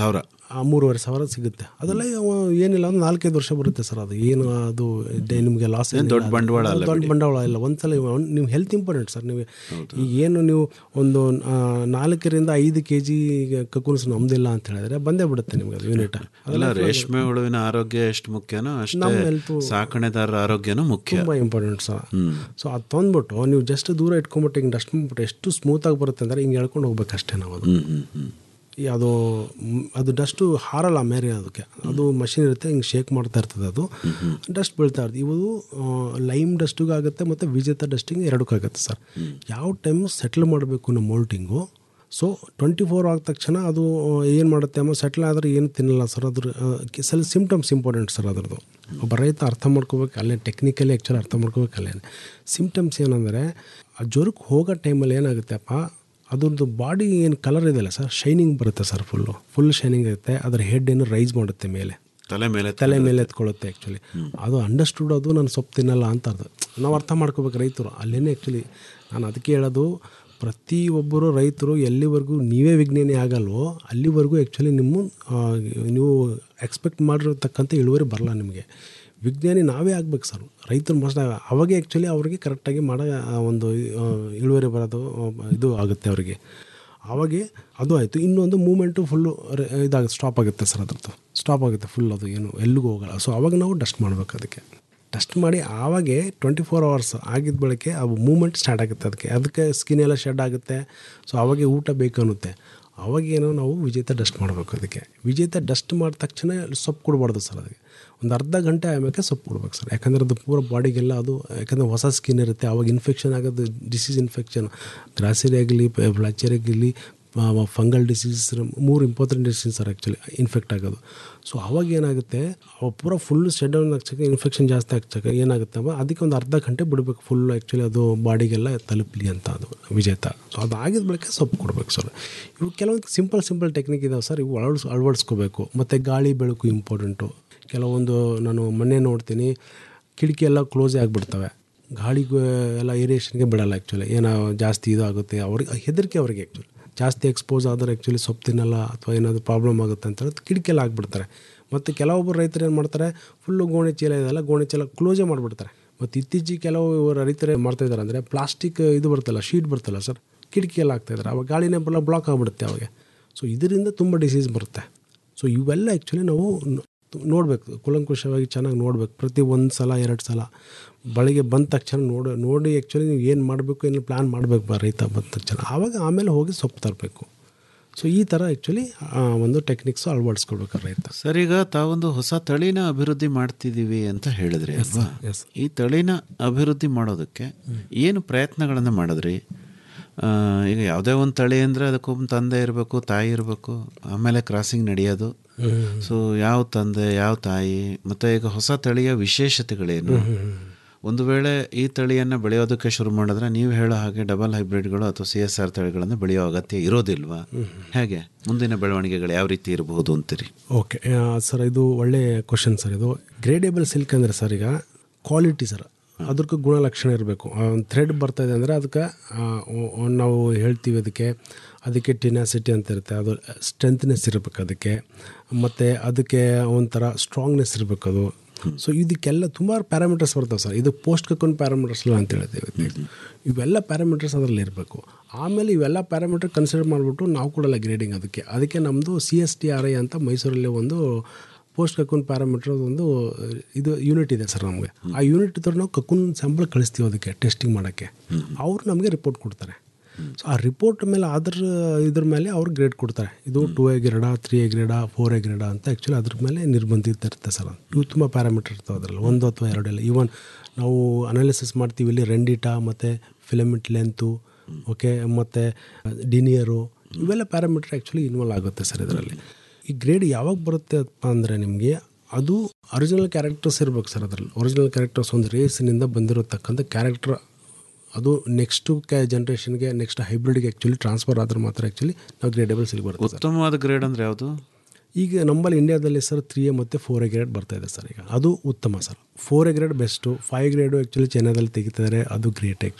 ಆ ಮೂರುವರೆ ಸಾವಿರ ಸಿಗುತ್ತೆ ಅದೆಲ್ಲ ಯಾವ- ಏನಿಲ್ಲ ಒಂದು ನಾಲ್ಕೈದು ವರ್ಷ ಬರುತ್ತೆ ಸರ್ ಅದು ಏನು ಅದು ಡೆ- ನಿಮಗೆ ಲಾಸ್ ಏನ್ ದೊಡ್ಡ ಬಂಡವಾಳ ಅಲ್ಲ ದೊಡ್ಡ ಬಂಡವಾಳ ಇಲ್ಲ ಒಂದ್ಸಲ ನೀವು ಹೆಲ್ತ್ ಇಂಪಾರ್ಟೆಂಟ್ ಸರ್ ನೀವು ಈಗ ಏನು ನೀವು ಒಂದು ಆ, ನಾಲ್ಕರಿಂದ ಐದು ಕೆ ಜಿ ಕಕೂನ್ಸ್ ನಮ್ದಿಲ್ಲ ಅಂತ ಹೇಳಿದ್ರೆ ಬಂದೇ ಬಿಡುತ್ತೆ ನಿಮಗೆ ಅದು ಯೂನಿಟ್ ಅಲ್ಲ ರೇಷ್ಮೆ ಹುಳುವಿನ ಆರೋಗ್ಯ ಎಷ್ಟು ಮುಖ್ಯನೋ ಅಷ್ಟೇ ನಮ್ಮ health- ಸಾಕಣೆದಾರರ ಆರೋಗ್ಯನೂ ಮುಖ್ಯ ತುಂಬ ಇಂಪಾರ್ಟೆಂಟ್ ಸರ್ ಸೊ ಅದು ತಂದ್ಬಿಟ್ಟು ನೀವು ಜಸ್ಟ್ ದೂರ ಇಟ್ಕೊಂಬಿಟ್ಟು ಹಿಂಗೆ ಡಸ್ಟ್ ಮಾಡ್ಬಿಟ್ಟು ಎಷ್ಟು ಸ್ಮೂತಾಗಿ ಬರುತ್ತೆ ಅಂದರೆ ಹಿಂಗೆ ಎಳ್ಕೊಂಡು ಹೋಗ್ಬೇಕಷ್ಟೇ ನಾವು ಅದು ಹ್ಮ್ ಹ್ಮ್ ಹ್ಮ್ ಈ ಅದು ಮ್, ಅದು ಡಸ್ಟು ಹಾರಲ್ಲ ಮೇರೆ ಅದಕ್ಕೆ ಅದು ಮಷಿನ್ ಇರುತ್ತೆ ಹಿಂಗೆ ಶೇಕ್ ಮಾಡ್ತಾ ಇರ್ತದೆ ಅದು ಡಸ್ಟ್ ಬೀಳ್ತಾ ಇರ್ತದೆ ಇವು ಲೈಮ್ ಡಸ್ಟಿಗೂ ಆಗುತ್ತೆ ಮತ್ತು ವಿಜೇತ ಡಸ್ಟಿಂಗ್ ಎರಡಕ್ಕಾಗುತ್ತೆ ಸರ್ ಯಾವ ಟೈಮು ಸೆಟ್ಲ್ ಮಾಡಬೇಕು ನಮ್ಮ ಮೋಲ್ಟಿಂಗು ಸೊ ಟ್ವೆಂಟಿ ಫೋರ್ ಆದ ತಕ್ಷಣ ಅದು ಏನು ಮಾಡುತ್ತೆ ಅಮ್ಮ ಸೆಟ್ಲ್ ಆದರೆ ಏನು ತಿನ್ನಲ್ಲ ಸರ್ ಅದ್ರ ಸೆಲ್ ಸಿಮ್ಟಮ್ಸ್ ಇಂಪಾರ್ಟೆಂಟ್ ಸರ್ ಅದರದ್ದು ಒಬ್ಬ ರೈತ ಅರ್ಥ ಮಾಡ್ಕೋಬೇಕು ಅಲ್ಲೇ ಟೆಕ್ನಿಕಲಿ ಆ್ಯಕ್ಚುಲಿ ಅರ್ಥ ಮಾಡ್ಕೋಬೇಕು ಅಲ್ಲೇ ಸಿಮ್ಟಮ್ಸ್ ಏನಂದರೆ ಆ ಜ್ವರಕ್ಕೆ ಹೋಗೋ ಟೈಮಲ್ಲಿ ಏನಾಗುತ್ತೆಪ್ಪ ಅದ್ರದ್ದು ಬಾಡಿ ಏನು ಕಲರ್ ಇದೆಯಲ್ಲ ಸರ್ ಶೈನಿಂಗ್ ಬರುತ್ತೆ ಸರ್ ಫುಲ್ಲು ಫುಲ್ ಶೈನಿಂಗ್ ಇರುತ್ತೆ ಅದರ ಹೆಡ್ ಏನು ರೈಸ್ ಮಾಡುತ್ತೆ ಮೇಲೆ ತಲೆ ಮೇಲೆ ತಲೆ ಮೇಲೆ ಎತ್ಕೊಳ್ಳುತ್ತೆ ಆ್ಯಕ್ಚುಲಿ ಅದು ಅಂಡರ್ಸ್ಟುಡ್ ಅದು ನಾನು ಸೊಪ್ಪು ತಿನ್ನಲ್ಲ ಅಂತ ಅದು ನಾವು ಅರ್ಥ ಮಾಡ್ಕೋಬೇಕು ರೈತರು ಅಲ್ಲೇನೇ ಆ್ಯಕ್ಚುಲಿ ನಾನು ಅದಕ್ಕೆ ಹೇಳೋದು ಪ್ರತಿಯೊಬ್ಬರು ರೈತರು ಎಲ್ಲಿವರೆಗೂ ನೀವೇ ವಿಜ್ಞಾನಿ ಆಗಲ್ವೋ ಅಲ್ಲಿವರೆಗೂ ಆ್ಯಕ್ಚುಲಿ ನಿಮ್ಮ ಆ, ನೀವು ಎಕ್ಸ್ಪೆಕ್ಟ್ ಮಾಡಿರತಕ್ಕಂಥ ಇಳುವರಿ ಬರಲ್ಲ ನಿಮಗೆ ವಿಜ್ಞಾನಿ ನಾವೇ ಆಗ್ಬೇಕು ಸರ್ ರೈತರು ಮೋಸ ಅವಾಗೆ ಆ್ಯಕ್ಚುಲಿ ಅವ್ರಿಗೆ ಕರೆಕ್ಟಾಗಿ ಮಾಡೋ ಆ, ಒಂದು ಆ, ಇಳುವರಿ ಬರೋದು ಆ, ಇದು ಆಗುತ್ತೆ ಅವರಿಗೆ ಆವಾಗೆ ಅದು ಆಯಿತು ಇನ್ನೊಂದು ಮೂಮೆಂಟು ಫುಲ್ಲು ಇದಾಗುತ್ತೆ ಸ್ಟಾಪ್ ಆಗುತ್ತೆ ಸರ್ ಅದ್ರದ್ದು ಸ್ಟಾಪ್ ಆಗುತ್ತೆ ಫುಲ್ ಅದು ಏನು ಎಲ್ಲಿಗೂ ಹೋಗಲ್ಲ ಸೊ ಅವಾಗ ನಾವು ಡಸ್ಟ್ ಮಾಡಬೇಕು ಅದಕ್ಕೆ ಡಸ್ಟ್ ಮಾಡಿ ಆವಾಗೆ ಟ್ವೆಂಟಿ ಫೋರ್ ಅವರ್ಸ್ ಆಗಿದ್ದ ಬಳಿಕೆ ಆ ಮೂಮೆಂಟ್ ಸ್ಟಾರ್ಟ್ ಆಗುತ್ತೆ ಅದಕ್ಕೆ ಅದಕ್ಕೆ ಸ್ಕಿನ್ ಎಲ್ಲ ಶೆಡ್ ಆಗುತ್ತೆ ಸೊ ಅವಾಗೆ ಊಟ ಬೇಕು ಅನ್ನುತ್ತೆ ಅವಾಗೇನೋ ನಾವು ವಿಜೇತ ಡಸ್ಟ್ ಮಾಡಬೇಕು ಅದಕ್ಕೆ ವಿಜೇತ ಡಸ್ಟ್ ಮಾಡಿದ ತಕ್ಷಣ ಸೊಪ್ಪು ಕೊಡಬಾರ್ದು ಸರ್ ಅದಕ್ಕೆ ಒಂದು ಅರ್ಧ ಗಂಟೆ ಆಮೇಲೆ ಸೊಪ್ಪು ಕೊಡ್ಬೇಕು ಸರ್ ಯಾಕಂದರೆ ಅದು ಪೂರ ಬಾಡಿಗೆಲ್ಲ ಅದು ಯಾಕಂದರೆ ಹೊಸ ಸ್ಕಿನ್ ಇರುತ್ತೆ ಅವಾಗ ಇನ್ಫೆಕ್ಷನ್ ಆಗೋದು ಡಿಸೀಸ್ ಇನ್ಫೆಕ್ಷನ್ ಗ್ರಾಸಿರಿ ಆಗಲಿ ಫ್ಲಾಚರ್ ಆಗಲಿ ಫಂಗಲ್ ಡಿಸೀಸ್ ಮೂರು important disease sir actually infect ಆಗೋದು ಸೊ ಅವಾಗ ಏನಾಗುತ್ತೆ ಅವ ಪೂರ ಫುಲ್ ಶೆಡ್ ಡೌನ್ ಆಗ್ಸಕ್ಕೆ ಇನ್ಫೆಕ್ಷನ್ ಜಾಸ್ತಿ ಆಗ್ಸಕ್ಕೆ ಏನಾಗುತ್ತೆ ಅವ ಅದಕ್ಕೆ ಒಂದು ಅರ್ಧ ಗಂಟೆ ಬಿಡಬೇಕು ಫುಲ್ ಆ್ಯಕ್ಚುಲಿ ಅದು ಬಾಡಿಗೆಲ್ಲ ತಲುಪಲಿ ಅಂತ ಅದು ವಿಜೇತ ಸೊ ಅದು ಆಗಿದ ಬಳಿಕ ಸೊಪ್ಪು ಕೊಡ್ಬೇಕು ಸರ್ ಇವು ಕೆಲವೊಂದು ಸಿಂಪಲ್ ಸಿಂಪಲ್ ಟೆಕ್ನಿಕ್ ಇದಾವೆ ಸರ್ ಇವು ಅಳವಡಿಸ್ ಅಳವಡಿಸ್ಕೋಬೇಕು ಮತ್ತು ಗಾಳಿ ಬೆಳಕು ಇಂಪಾರ್ಟೆಂಟು ಕೆಲವೊಂದು ನಾನು ಮೊನ್ನೆ ನೋಡ್ತೀನಿ ಕಿಟಕಿ ಎಲ್ಲ ಕ್ಲೋಸೇ ಆಗಿಬಿಡ್ತವೆ ಗಾಳಿಗೆ ಎಲ್ಲ ಏರಿಯೇಷನ್ಗೆ ಬಿಡಲ್ಲ ಆ್ಯಕ್ಚುಲಿ ಏನೋ ಜಾಸ್ತಿ ಇದು ಆಗುತ್ತೆ ಅವ್ರಿಗೆ ಹೆದರಿಕೆ ಅವ್ರಿಗೆ ಆ್ಯಕ್ಚುಲಿ ಜಾಸ್ತಿ ಎಕ್ಸ್ಪೋಸ್ ಆದರೆ ಆ್ಯಕ್ಚುಲಿ ಸೊಪ್ಪು ತಿನ್ನಲ್ಲ ಅಥವಾ ಏನಾದರೂ ಪ್ರಾಬ್ಲಮ್ ಆಗುತ್ತೆ ಅಂತ ಹೇಳಿ ಕಿಟಕಿಯಲ್ಲಿ ಹಾಕ್ಬಿಡ್ತಾರೆ ಮತ್ತು ಕೆಲವೊಬ್ಬರು ರೈತರು ಏನು ಮಾಡ್ತಾರೆ ಫುಲ್ಲು ಗೋಣಿ ಚೀಲ ಇದೆಲ್ಲ ಗೋಣಿ ಚೀಲ ಕ್ಲೋಸೇ ಮಾಡಿಬಿಡ್ತಾರೆ ಮತ್ತು ಇತ್ತೀಚೆಗೆ ಕೆಲವು ರೈತರು ಏನು ಮಾಡ್ತಾ ಇದ್ದಾರೆ ಅಂದರೆ ಪ್ಲಾಸ್ಟಿಕ್ ಇದು ಬರ್ತಲ್ಲ ಶೀಟ್ ಬರ್ತಲ್ಲ ಸರ್ ಕಿಟಕಿಯಲ್ಲಿ ಹಾಕ್ತಾಯಿದ್ದಾರೆ ಅವಾಗ ಗಾಳಿನೇ ಬಲ್ಲ ಬ್ಲಾಕ್ ಆಗಿಬಿಡುತ್ತೆ ಅವಾಗ ಸೊ ಇದರಿಂದ ತುಂಬ ಡಿಸೀಸ್ ಬರುತ್ತೆ ಸೊ ಇವೆಲ್ಲ ಆ್ಯಕ್ಚುಲಿ ನಾವು ನೋಡಬೇಕು ಕುಲಂಕುಷವಾಗಿ ಚೆನ್ನಾಗಿ ನೋಡ್ಬೇಕು ಪ್ರತಿ ಒಂದು ಸಲ ಎರಡು ಸಲ ಬೆಳಗ್ಗೆ ಬಂದ ತಕ್ಷಣ ನೋಡಿ ನೋಡಿ ಆ್ಯಕ್ಚುಲಿ ನೀವು ಏನು ಮಾಡಬೇಕು ಏನು ಪ್ಲ್ಯಾನ್ ಮಾಡಬೇಕು ಬಾ ರೈತ ಬಂದ ತಕ್ಷಣ ಆವಾಗ ಆಮೇಲೆ ಹೋಗಿ ಸೊಪ್ಪು ತರಬೇಕು ಸೊ ಈ ಥರ ಆ್ಯಕ್ಚುಲಿ ಒಂದು ಟೆಕ್ನಿಕ್ಸು ಅಳವಡಿಸ್ಕೊಳ್ಬೇಕು ರೈತ ಸರ್ ಈಗ ತಾವೊಂದು ಹೊಸ ತಳಿನ ಅಭಿವೃದ್ಧಿ ಮಾಡ್ತಿದ್ದೀವಿ ಅಂತ ಹೇಳಿದ್ರಿ ಅಲ್ವಾ yes. ಈ ತಳಿನ ಅಭಿವೃದ್ಧಿ ಮಾಡೋದಕ್ಕೆ ಏನು ಪ್ರಯತ್ನಗಳನ್ನು ಮಾಡಿದ್ರಿ ಆ, ಈಗ ಯಾವುದೇ ಒಂದು ತಳಿ ಅಂದರೆ ಅದಕ್ಕೊಬ್ಬ ತಂದೆ ಇರಬೇಕು ತಾಯಿ ಇರಬೇಕು ಆಮೇಲೆ ಕ್ರಾಸಿಂಗ್ ನಡೆಯೋದು ಸೊ ಯಾವ ತಂದೆ ಯಾವ ತಾಯಿ ಮತ್ತು ಈಗ ಹೊಸ ತಳಿಯ ವಿಶೇಷತೆಗಳೇನು ಒಂದು ವೇಳೆ ಈ ತಳಿಯನ್ನು ಬೆಳೆಯೋದಕ್ಕೆ ಶುರು ಮಾಡಿದ್ರೆ ನೀವು ಹೇಳೋ ಹಾಗೆ ಡಬಲ್ ಹೈಬ್ರಿಡ್ಗಳು ಅಥವಾ ಸಿ ಎಸ್ ಆರ್ ತಳಿಗಳನ್ನು ಬೆಳೆಯೋ ಅಗತ್ಯ ಇರೋದಿಲ್ವಾ ಹೇಗೆ ಮುಂದಿನ ಬೆಳವಣಿಗೆಗಳು ಯಾವ ರೀತಿ ಇರಬಹುದು ಅಂತೀರಿ ಓಕೆ ಸರ್ ಇದು ಒಳ್ಳೆ ಕ್ವಶನ್ ಸರ್ ಇದು ಗ್ರೇಡೇಬಲ್ ಸಿಲ್ಕ್ ಅಂದರೆ ಸರ್ ಈಗ ಕ್ವಾಲಿಟಿ ಸರ್ ಅದಕ್ಕೆ ಗುಣಲಕ್ಷಣ ಇರಬೇಕು ಒಂದು ಥ್ರೆಡ್ ಬರ್ತಾ ಇದೆ ಅಂದರೆ ಅದಕ್ಕೆ ಆ, ಒ- ಒ- ನಾವು ಹೇಳ್ತೀವಿ ಅದಕ್ಕೆ ಅದಕ್ಕೆ ಟಿನಾಸಿಟಿ ಅಂತ ಇರುತ್ತೆ ಅದು ಸ್ಟ್ರೆಂತ್ನೆಸ್ ಇರಬೇಕು ಅದಕ್ಕೆ ಮತ್ತು ಅದಕ್ಕೆ ಒಂಥರ ಸ್ಟ್ರಾಂಗ್ನೆಸ್ ಇರಬೇಕು ಅದು ಸೊ ಇದಕ್ಕೆಲ್ಲ ತುಂಬ ಪ್ಯಾರಾಮೀಟರ್ಸ್ ಬರ್ತವೆ ಸರ್ ಇದು ಪೋಸ್ಟ್ ಕಕೊಂಡ್ ಪ್ಯಾರಾಮೀಟರ್ಸ್ ಇಲ್ಲ ಅಂತ ಹೇಳ್ತೀವಿ ಇವೆಲ್ಲ ಪ್ಯಾರಾಮೀಟರ್ಸ್ ಅದರಲ್ಲಿ ಇರಬೇಕು ಆಮೇಲೆ ಇವೆಲ್ಲ ಪ್ಯಾರಾಮೀಟರ್ ಕನ್ಸಿಡರ್ ಮಾಡಿಬಿಟ್ಟು ನಾವು ಕೊಡಲ್ಲ ಗ್ರೇಡಿಂಗ್ ಅದಕ್ಕೆ ಅದಕ್ಕೆ ನಮ್ಮದು C S T R I ಅಂತ ಮೈಸೂರಲ್ಲಿ ಒಂದು ಪೋಸ್ಟ್ ಕಕ್ಕೂನ್ ಪ್ಯಾರಾಮೀಟರ್ ಒಂದು ಇದು ಯೂನಿಟ್ ಇದೆ ಸರ್ ನಮಗೆ ಆ ಯೂನಿಟ್ ಇದ್ರೆ ನಾವು ಕಕ್ಕೂನ್ ಸ್ಯಾಂಪಲ್ ಕಳಿಸ್ತೀವಿ ಅದಕ್ಕೆ ಟೆಸ್ಟಿಂಗ್ ಮಾಡೋಕ್ಕೆ ಅವ್ರು ನಮಗೆ ರಿಪೋರ್ಟ್ ಕೊಡ್ತಾರೆ ಸೊ ಆ ರಿಪೋರ್ಟ್ ಮೇಲೆ ಅದ್ರ ಇದ್ರ ಮೇಲೆ ಅವ್ರು ಗ್ರೇಡ್ ಕೊಡ್ತಾರೆ ಇದು two A grade three A grade four A grade ಅಂತ ಆ್ಯಕ್ಚುಲಿ ಅದ್ರ ಮೇಲೆ ನಿರ್ಬಂಧಿತ ಇರುತ್ತೆ ಸರ್ ಇವು ತುಂಬ ಪ್ಯಾರಾಮೀಟರ್ ಇರ್ತವೆ ಅದರಲ್ಲಿ ಒಂದು ಅಥವಾ ಎರಡೆಲ್ಲ ಈವನ್ ನಾವು ಅನಾಲಿಸಿಸ್ ಮಾಡ್ತೀವಿ ಇಲ್ಲಿ ರೆಂಡಿಟಾ ಮತ್ತು ಫಿಲಮೆಂಟ್ ಲೆಂತು ಓಕೆ ಮತ್ತು ಡಿನಿಯರು ಇವೆಲ್ಲ ಪ್ಯಾರಾಮೀಟರ್ ಆ್ಯಕ್ಚುಲಿ ಇನ್ವಾಲ್ವ್ ಆಗುತ್ತೆ ಸರ್ ಇದರಲ್ಲಿ ಈ ಗ್ರೇಡ್ ಯಾವಾಗ ಬರುತ್ತೆ ಅಪ್ಪ ಅಂದರೆ ನಿಮಗೆ ಅದು ಒರಿಜಿನಲ್ ಕ್ಯಾರೆಕ್ಟರ್ಸ್ ಇರ್ಬೇಕು ಸರ್ ಅದರಲ್ಲಿ ಒರಿಜಿನಲ್ ಕ್ಯಾರೆಕ್ಟರ್ಸ್ ಒಂದು ರೇಸಿನಿಂದ ಬಂದಿರತಕ್ಕಂಥ ಕ್ಯಾರೆಕ್ಟರ್ ಅದು ನೆಕ್ಸ್ಟು ಕ್ಯಾ ಜನ್ರೇಷನ್ಗೆ ನೆಕ್ಸ್ಟ್ ಹೈಬ್ರಿಡ್ಗೆ ಆ್ಯಕ್ಚುಲಿ ಟ್ರಾನ್ಸ್ಫರ್ ಆದ್ರೆ ಮಾತ್ರ ಆ್ಯಕ್ಚುಲಿ ನಾವು ಗ್ರೇಡೇಬಲ್ ಸಿಲ್ ಬರುತ್ತೆ ಸರ್ ಉತ್ತಮವಾದ ಗ್ರೇಡ್ ಅಂದರೆ ಯಾವುದು ಈಗ ನಮ್ಮಲ್ಲಿ ಇಂಡಿಯಾದಲ್ಲಿ ಸರ್ ತ್ರೀ ಎ ಮತ್ತು ಫೋರ್ ಎ ಗ್ರೇಡ್ ಬರ್ತಾ ಇದೆ ಸರ್ ಈಗ ಅದು ಉತ್ತಮ sir four A grade best five grade actually ಚೈನಾದಲ್ಲಿ ತೆಗಿತಿದ್ದಾರೆ ಅದು ಗ್ರೇಟ್ ಆ್ಯಕ್ಚುಲಿ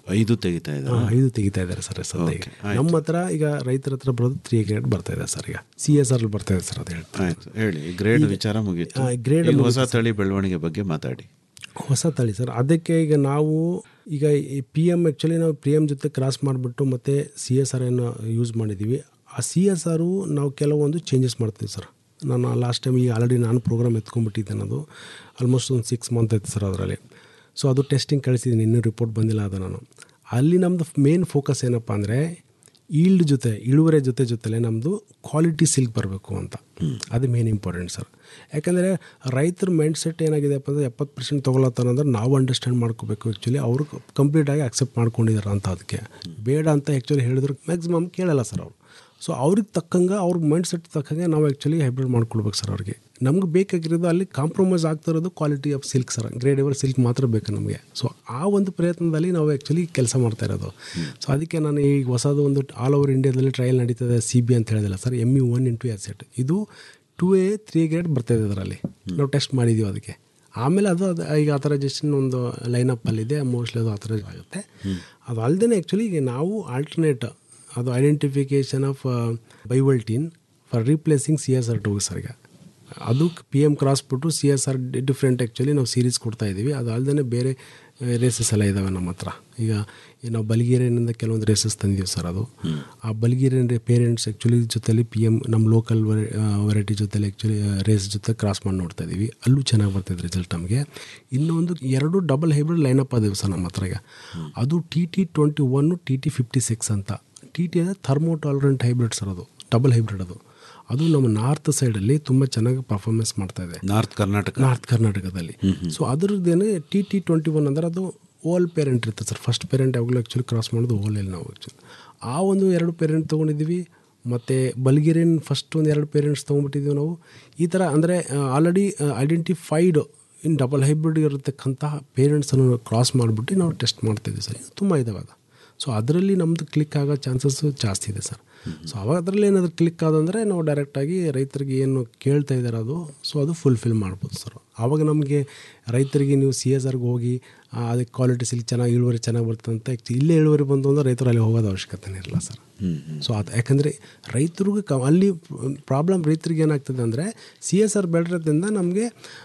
ಐದು ತೆಗಿತಾ ಇದ್ದಾರೆ ಹಾ, ಐದು ತೆಗಿತಾ ಇದ್ದಾರೆ ಸರ್ ಸದ್ಯ ಈಗ. ನಮ್ಮ ಹತ್ರ ಈಗ ರೈತರ ಹತ್ರ ಬರೋದು ತ್ರೀ ಗ್ರೇಡ್ ಬರ್ತಾ ಇದೆ ಸರ್ ಈಗ ಸಿ ಎಸ್ ಆರ್ ಬರ್ತಾ ಇದೆ ಸರ್ ಅದು ಹೇಳ್ತಾ ಆಯ್ತು ಹೇಳಿ ಗ್ರೇಡ್ ವಿಚಾರ ಮುಗೀತು ಆ, ಗ್ರೇಡ್ ಈಗ ಹೊಸ ಮುಗೀತು ತಳಿ ಬೆಳವಣಿಗೆ ಬಗ್ಗೆ ಮಾತಾಡಿ ಹೊಸ ತಳಿ ಸರ್ ಅದಕ್ಕೆ ಈಗ ನಾವು ಈಗ ಈ ಪಿ ಎಮ್ ಆ್ಯಕ್ಚುಲಿ ನಾವು ಪಿ ಎಮ್ ಜೊತೆ ಕ್ರಾಸ್ ಮಾಡಿಬಿಟ್ಟು ಮತ್ತು ಸಿ ಎಸ್ ಆರ್ ಅನ್ನು ಯೂಸ್ ಮಾಡಿದ್ದೀವಿ ಆ ಸಿ ಎಸ್ ಆರು ನಾವು ಕೆಲವೊಂದು ಚೇಂಜಸ್ ಮಾಡ್ತೀವಿ ಸರ್ ನಾನು ಲಾಸ್ಟ್ ಟೈಮ್ ಈಗ ಆಲ್ರೆಡಿ ನಾನು ಪ್ರೋಗ್ರಾಮ್ ಎತ್ಕೊಂಡ್ಬಿಟ್ಟಿದ್ದೆ ಅನ್ನೋದು ಆಲ್ಮೋಸ್ಟ್ ಒಂದು ಸಿಕ್ಸ್ ಮಂತ್ ಆಯ್ತು ಸರ್ ಅದರಲ್ಲಿ ಸೊ ಅದು ಟೆಸ್ಟಿಂಗ್ ಕಳಿಸಿದ್ದೀನಿ ಇನ್ನೂ ರಿಪೋರ್ಟ್ ಬಂದಿಲ್ಲ ಅದು ನಾನು ಅಲ್ಲಿ ನಮ್ಮದು ಮೇನ್ ಫೋಕಸ್ ಏನಪ್ಪ ಅಂದರೆ ಈಲ್ಡ್ ಜೊತೆ ಇಳುವರಿ ಜೊತೆ ಜೊತೆಲೆ ನಮ್ಮದು ಕ್ವಾಲಿಟಿ ಸಿಲ್ಕ್ ಬರಬೇಕು ಅಂತ ಅದು ಮೇನ್ ಇಂಪಾರ್ಟೆಂಟ್ ಸರ್ ಯಾಕಂದರೆ ರೈತರ ಮೈಂಡ್ ಸೆಟ್ ಏನಾಗಿದೆಪ್ಪ ಅಂದರೆ ಎಪ್ಪತ್ತು ಪರ್ಸೆಂಟ್ ತೊಗೊಳತ್ತಾರ ಅಂದ್ರೆ ನಾವು ಅಂಡರ್ಸ್ಟ್ಯಾಂಡ್ ಮಾಡ್ಕೋಬೇಕು ಆ್ಯಕ್ಚುಲಿ ಅವರು ಕಂಪ್ಲೀಟಾಗಿ ಅಕ್ಸೆಪ್ಟ್ ಮಾಡ್ಕೊಂಡಿದ್ದಾರೆ ಅಂತ ಅದಕ್ಕೆ ಬೇಡ ಅಂತ ಆ್ಯಕ್ಚುಲಿ ಹೇಳಿದ್ರೆ ಮ್ಯಾಕ್ಸಿಮಮ್ ಕೇಳಲ್ಲ ಸರ್ ಅವರು ಸೊ ಅವ್ರಿಗೆ ತಕ್ಕಂಗೆ ಅವ್ರ ಮೈಂಡ್ ಸೆಟ್ ತಕ್ಕಂಗೆ ನಾವು ಆ್ಯಕ್ಚುಲಿ ಹೈಬ್ರಿಡ್ ಮಾಡ್ಕೊಳ್ಬೇಕು ಸರ್ ಅವ್ರಿಗೆ ನಮ್ಗೆ ಬೇಕಾಗಿರೋದು ಅಲ್ಲಿ ಕಾಂಪ್ರಮೈಸ್ ಆಗ್ತಾ ಇರೋದು quality of silk sir gradable silk ಮಾತ್ರ ಬೇಕು ನಮಗೆ ಸೊ ಆ ಒಂದು ಪ್ರಯತ್ನದಲ್ಲಿ ನಾವು ಆ್ಯಕ್ಚುಲಿ ಕೆಲಸ ಮಾಡ್ತಾ ಇರೋದು ಸೊ ಅದಕ್ಕೆ ನಾನು ಈಗ ಹೊಸದು ಒಂದು ಆಲ್ ಓವರ್ ಇಂಡಿಯಾದಲ್ಲಿ ಟ್ರಯಲ್ ನಡೀತದೆ ಸಿ ಬಿ ಅಂತ ಹೇಳಿದಿಲ್ಲ sir M U one into S eight ಇದು ಟು ಎ ತ್ರೀ ಗ್ರೇಡ್ ಬರ್ತಾಯಿದೆ ಅದರಲ್ಲಿ ನಾವು ಟೆಸ್ಟ್ ಮಾಡಿದ್ದೀವಿ ಅದಕ್ಕೆ ಆಮೇಲೆ ಅದು ಅದು ಈಗ ಆಥರೈಸೇಷನ್ ಒಂದು ಲೈನಪ್ಪಲ್ಲಿದೆ ಮೋಸ್ಟ್ಲಿ ಅದು ಆಥರೈಸ್ ಆಗುತ್ತೆ ಅದು ಅಲ್ಲದೆ ಆ್ಯಕ್ಚುಲಿ ಈಗ ನಾವು ಆಲ್ಟರ್ನೇಟ್ ಅದು identification of bivoltine for replacing C S R two sir ಈಗ ಅದು ಪಿ ಎಮ್ ಕ್ರಾಸ್ ಬಿಟ್ಟು C S R different actually ನಾವು ಸೀರೀಸ್ ಕೊಡ್ತಾ ಇದ್ದೀವಿ ಅದು ಅಲ್ಲದೆ ಬೇರೆ ರೇಸಸ್ ಎಲ್ಲ ಇದ್ದಾವೆ ನಮ್ಮ ಹತ್ರ ಈಗ ಈ ನಾವು ಬಲ್ಗೇರಿಯನಿಂದ ಕೆಲವೊಂದು ರೇಸಸ್ ತಂದಿದ್ದೀವಿ ಸರ್ ಅದು ಆ ಬಲ್ಗೇರಿಯನ್ ಪೇರೆಂಟ್ಸ್ ಆ್ಯಕ್ಚುಲಿ ಜೊತೆಲಿ ಪಿ ಎಮ್ ನಮ್ಮ ಲೋಕಲ್ ವೆರೈಟಿ ಜೊತೆಲಿ ಆ್ಯಕ್ಚುಲಿ ರೇಸ್ ಜೊತೆ ಕ್ರಾಸ್ ಮಾಡಿ ನೋಡ್ತಾ ಇದ್ದೀವಿ ಅಲ್ಲೂ ಚೆನ್ನಾಗಿ ಬರ್ತಿದೆ ರಿಸಲ್ಟ್ ನಮಗೆ ಇನ್ನೊಂದು ಎರಡು ಡಬಲ್ ಹೈಬ್ರಿಡ್ ಲೈನಪ್ ಅದಾವೆ ಸರ್ ನಮ್ಮ ಹತ್ರ ಈಗ ಅದು T T twenty one T T fifty six ಅಂತ ಟಿ ಟಿ ಅಂದರೆ ಥರ್ಮೋ ಟಾಲರೆಂಟ್ ಹೈಬ್ರಿಡ್ ಸರ್ ಅದು ಡಬಲ್ ಹೈಬ್ರಿಡ್ ಅದು ಅದು ನಮ್ಮ ನಾರ್ತ್ ಸೈಡಲ್ಲಿ ತುಂಬ ಚೆನ್ನಾಗಿ ಪರ್ಫಾರ್ಮೆನ್ಸ್ ಮಾಡ್ತಾ ಇದೆ ನಾರ್ತ್ ಕರ್ನಾಟಕ ನಾರ್ತ್ ಕರ್ನಾಟಕದಲ್ಲಿ ಸೊ ಅದ್ರದ್ದೇನೆ ಟಿ ಟಿ ಟ್ವೆಂಟಿ ಒನ್ ಅಂದರೆ ಅದು ಓಲ್ ಪೇರೆಂಟ್ ಇರುತ್ತೆ ಸರ್ ಫಸ್ಟ್ ಪೇರೆಂಟ್ ಯಾವಾಗಲೂ ಆ್ಯಕ್ಚುಲಿ ಕ್ರಾಸ್ ಮಾಡೋದು ಓಲಲ್ಲಿ ನಾವು ಆ್ಯಕ್ಚುಲಿ ಆ ಒಂದು ಎರಡು ಪೇರೆಂಟ್ ತೊಗೊಂಡಿದ್ದೀವಿ ಮತ್ತು ಬಲ್ಗೇರಿಯನ್ ಫಸ್ಟ್ ಒಂದು ಎರಡು ಪೇರೆಂಟ್ಸ್ ತೊಗೊಂಡ್ಬಿಟ್ಟಿದ್ದೀವಿ ನಾವು ಈ ಥರ ಅಂದರೆ already identified in double hybrid ಇರತಕ್ಕಂತಹ ಪೇರೆಂಟ್ಸನ್ನು ಕ್ರಾಸ್ ಮಾಡಿಬಿಟ್ಟು ನಾವು ಟೆಸ್ಟ್ ಮಾಡ್ತಿದ್ದೀವಿ ಸರ್ ತುಂಬ ಇದಾವೆ ಅದು ಸೊ ಅದರಲ್ಲಿ ನಮ್ಮದು ಕ್ಲಿಕ್ ಆಗೋ ಚಾನ್ಸಸ್ ಜಾಸ್ತಿ ಇದೆ ಸರ್ ಸೊ ಅವಾಗ ಅದರಲ್ಲಿ ಏನಾದರೂ ಕ್ಲಿಕ್ ಆದಂದರೆ ನಾವು ಡೈರೆಕ್ಟಾಗಿ ರೈತರಿಗೆ ಏನು ಕೇಳ್ತಾ ಇದ್ದಾರೆ ಅದು ಸೊ ಅದು ಫುಲ್ಫಿಲ್ ಮಾಡ್ಬೋದು ಸರ್ ಆವಾಗ ನಮಗೆ ರೈತರಿಗೆ ನೀವು ಸಿ ಎಸ್ ಆರ್ಗೆ ಹೋಗಿ ಆ, ಅದಕ್ಕೆ ಕ್ವಾಲಿಟಿ ಸಿಲ್ಕ್ ಚೆನ್ನಾಗಿ ಇಳುವರಿ ಚೆನ್ನಾಗಿ ಬರ್ತದೆ ಅಂತ actually ಇಲ್ಲೇ ಇಳುವರಿ ಬಂತು ಅಂದ್ರೆ ರೈತರು ಅಲ್ಲಿ ಹೋಗೋದು ಅವಶ್ಯಕತೆ ಇರಲ್ಲ ಸರ್ ಸೊ ಅದು ಯಾಕಂದರೆ ರೈತರಿಗೂ ಕ ಅಲ್ಲಿ ಪ್ರಾಬ್ಲಮ್ ರೈತರಿಗೆ ಏನಾಗ್ತದೆ ಅಂದರೆ ಸಿ ಎಸ್ ಆರ್ ಬೆಳೆದ್ರಿಂದ ನಮಗೆ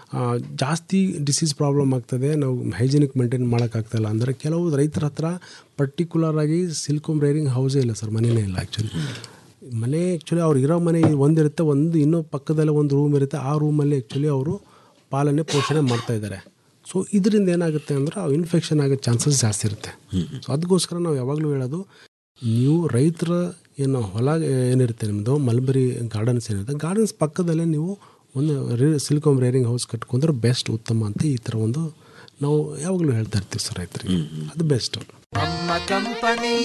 ಜಾಸ್ತಿ ಡಿಸೀಸ್ ಪ್ರಾಬ್ಲಮ್ ಆಗ್ತದೆ ನಾವು ಹೈಜಿನಿಕ್ ಮೇಂಟೈನ್ ಮಾಡೋಕ್ಕಾಗ್ತಾಯಿಲ್ಲ ಅಂದರೆ ಕೆಲವು ರೈತರ ಹತ್ರ ಪರ್ಟಿಕ್ಯುಲರ್ ಆಗಿ ಸಿಲ್ಕೋಮ್ ರೈರಿಂಗ್ ಹೌಸೇ ಇಲ್ಲ ಸರ್ ಮನೆಯೇ ಇಲ್ಲ ಆ್ಯಕ್ಚುಲಿ ಮನೆ ಆ್ಯಕ್ಚುಲಿ ಅವ್ರು ಇರೋ ಮನೆ ಒಂದಿರುತ್ತೆ ಒಂದು ಇನ್ನೂ ಪಕ್ಕದಲ್ಲೇ ಒಂದು ರೂಮ್ ಇರುತ್ತೆ ಆ ರೂಮಲ್ಲಿ ಆ್ಯಕ್ಚುಲಿ ಅವರು ಪಾಲನೆ ಪೋಷಣೆ ಮಾಡ್ತಾ ಇದ್ದಾರೆ ಸೊ ಇದರಿಂದ ಏನಾಗುತ್ತೆ ಅಂದರೆ ಅವು ಇನ್ಫೆಕ್ಷನ್ ಆಗೋ ಚಾನ್ಸಸ್ ಜಾಸ್ತಿ ಇರುತ್ತೆ ಸೊ ಅದಕ್ಕೋಸ್ಕರ ನಾವು ಯಾವಾಗಲೂ ಹೇಳೋದು ನೀವು ರೈತರ ಏನು ಹೊಲ ಏನಿರುತ್ತೆ ನಿಮ್ಮದು ಮಲ್ಬರಿ ಗಾರ್ಡನ್ಸ್ ಏನಿರುತ್ತೆ ಗಾರ್ಡನ್ಸ್ ಪಕ್ಕದಲ್ಲೇ ನೀವು ಒಂದು ರೇ ಸಿಲ್ಕೋಮ್ ರೇರಿಂಗ್ ಹೌಸ್ ಕಟ್ಕೊಂಡ್ರೆ ಬೆಸ್ಟ್ ಉತ್ತಮ ಅಂತ ಈ ಥರ ಒಂದು ನಾವು ಯಾವಾಗಲೂ ಹೇಳ್ತಾ ಇರ್ತೀವಿ ಸರ್ ರೈತರಿಗೆ ಅದು ಬೆಸ್ಟ್ ನಮ್ಮ ಕಂಪನಿ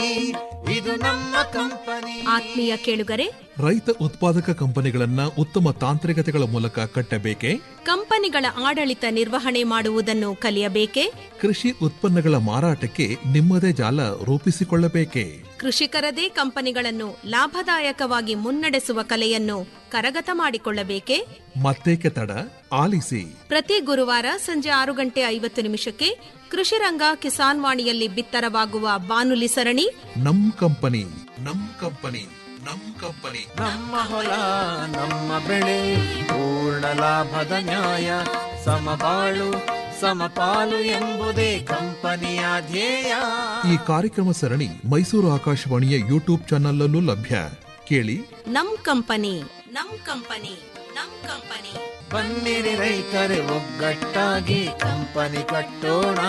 ಇದು ನಮ್ಮ ಕಂಪನಿ ಆತ್ಮೀಯ ಕೇಳುಗರೆ ರೈತ ಉತ್ಪಾದಕ ಕಂಪನಿಗಳನ್ನ ಉತ್ತಮ ತಾಂತ್ರಿಕತೆಗಳ ಮೂಲಕ ಕಟ್ಟಬೇಕೆ ಕಂಪನಿಗಳ ಆಡಳಿತ ನಿರ್ವಹಣೆ ಮಾಡುವುದನ್ನು ಕಲಿಯಬೇಕೆ ಕೃಷಿ ಉತ್ಪನ್ನಗಳ ಮಾರಾಟಕ್ಕೆ ನಿಮ್ಮದೇ ಜಾಲ ರೂಪಿಸಿಕೊಳ್ಳಬೇಕೆ ಕೃಷಿಕರದೇ ಕಂಪನಿಗಳನ್ನು ಲಾಭದಾಯಕವಾಗಿ ಮುನ್ನಡೆಸುವ ಕಲೆಯನ್ನು ಕರಗತ ಮಾಡಿಕೊಳ್ಳಬೇಕೆ ಮತ್ತೇಕೆ ತಡ ಆಲಿಸಿ ಪ್ರತಿ ಗುರುವಾರ ಸಂಜೆ ಆರು ಗಂಟೆ ಐವತ್ತು ನಿಮಿಷಕ್ಕೆ ಕೃಷಿ ರಂಗ ಕಿಸಾನ್ ವಾಣಿಯಲ್ಲಿ ಬಿತ್ತರವಾಗುವ ಬಾನುಲಿ ಸರಣಿ ನಮ್ ಕಂಪನಿ ನಮ್ ಕಂಪನಿ ನಮ್ ಕಂಪನಿ ನಮ್ಮ ಹೊಲ ನಮ್ಮ ಬೆಳೆ ಪೂರ್ಣ ಲಾಭದ ನ್ಯಾಯ ಸಮಬಾಳು ಸಮಪಾಲು ಎಂಬುದೇ ಕಂಪನಿಯ ಧ್ಯೇಯ ಈ ಕಾರ್ಯಕ್ರಮ ಸರಣಿ ಮೈಸೂರು ಆಕಾಶವಾಣಿಯ ಯೂಟ್ಯೂಬ್ ಚಾನಲ್ ಲಭ್ಯ ಕೇಳಿ ನಮ್ ಕಂಪನಿ ನಮ್ ಕಂಪನಿ ನಮ್ ಕಂಪನಿ ಬನ್ನಿರಿ ರೈತರೆ ಒಗ್ಗಟ್ಟಾಗಿ ಕಂಪನಿ ಕಟ್ಟೋಣ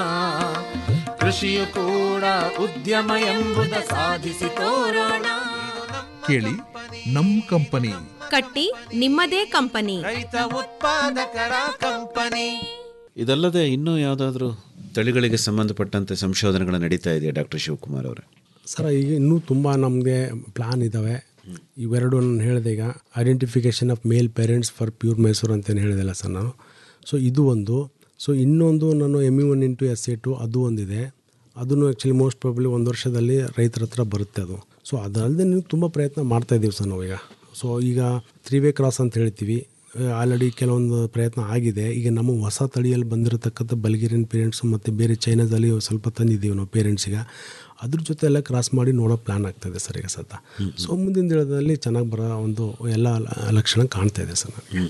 ಕೃಷಿಯು ಕೂಡ ಉದ್ಯಮ ಎಂಬುದ ಸಾಧಿಸಿ ತೋರೋಣ ಕೇಳಿ ನಮ್ ಕಂಪನಿ ಕಟ್ಟಿ ನಿಮ್ಮದೇ ಕಂಪನಿ ರೈತ ಉತ್ಪಾದಕರ ಕಂಪನಿ ಇದಲ್ಲದೆ ಇನ್ನೂ ಯಾವುದಾದ್ರೂ ತಳಿಗಳಿಗೆ ಸಂಬಂಧಪಟ್ಟಂತೆ ಸಂಶೋಧನೆಗಳು ನಡೀತಾ ಇದೆಯಾ ಡಾಕ್ಟರ್ ಶಿವಕುಮಾರ್ ಅವರೇ ಸರ್ ಈಗ ಇನ್ನೂ ತುಂಬ ನಮಗೆ ಪ್ಲಾನ್ ಇದ್ದಾವೆ ಇವೆರಡು ನಾನು ಹೇಳಿದೆ ಈಗ identification of male parents for pure Mysuru ಅಂತೇನು ಹೇಳಿದೆಲ್ಲ ಸರ್ ನಾನು ಸೊ ಇದು ಒಂದು ಸೊ ಇನ್ನೊಂದು ನಾನು M U one into S A two ಅದು ಒಂದಿದೆ ಅದನ್ನು ಆ್ಯಕ್ಚುಲಿ ಮೋಸ್ಟ್ ಪ್ರಾಬ್ಲಿ ಒಂದು ವರ್ಷದಲ್ಲಿ ರೈತರ ಹತ್ರ ಬರುತ್ತೆ ಅದು ಸೊ ಅದಲ್ಲದೆ ನೀವು ತುಂಬ ಪ್ರಯತ್ನ ಮಾಡ್ತಾ ಇದ್ದೀವಿ ಸರ್ ನಾವೀಗ ಸೊ ಈಗ ತ್ರೀ ವೇ ಕ್ರಾಸ್ ಅಂತ ಹೇಳ್ತೀವಿ ಆಲ್ರೆಡಿ ಕೆಲವೊಂದು ಪ್ರಯತ್ನ ಆಗಿದೆ ಈಗ ನಮ್ಮ ಹೊಸ ತಳಿಯಲ್ಲಿ ಬಂದಿರತಕ್ಕಂಥ ಬಲ್ಗೇರಿಯನ್ ಪೇರೆಂಟ್ಸು ಮತ್ತು ಬೇರೆ ಚೈನಾದಲ್ಲಿ ಸ್ವಲ್ಪ ತಂದಿದ್ದೀವಿ ನಾವು ಪೇರೆಂಟ್ಸಿಗೆ ಅದ್ರ ಜೊತೆ ಎಲ್ಲ ಕ್ರಾಸ್ ಮಾಡಿ ನೋಡೋ ಪ್ಲ್ಯಾನ್ ಆಗ್ತಾಯಿದೆ ಸರ್ ಈಗ ಸದ್ಯ ಸೊ ಮುಂದಿನ ದಿನದಲ್ಲಿ ಚೆನ್ನಾಗಿ ಬರೋ ಒಂದು ಎಲ್ಲ ಲ- ಲಕ್ಷಣ ಕಾಣ್ತಾ ಇದೆ ಸರ್ ನನಗೆ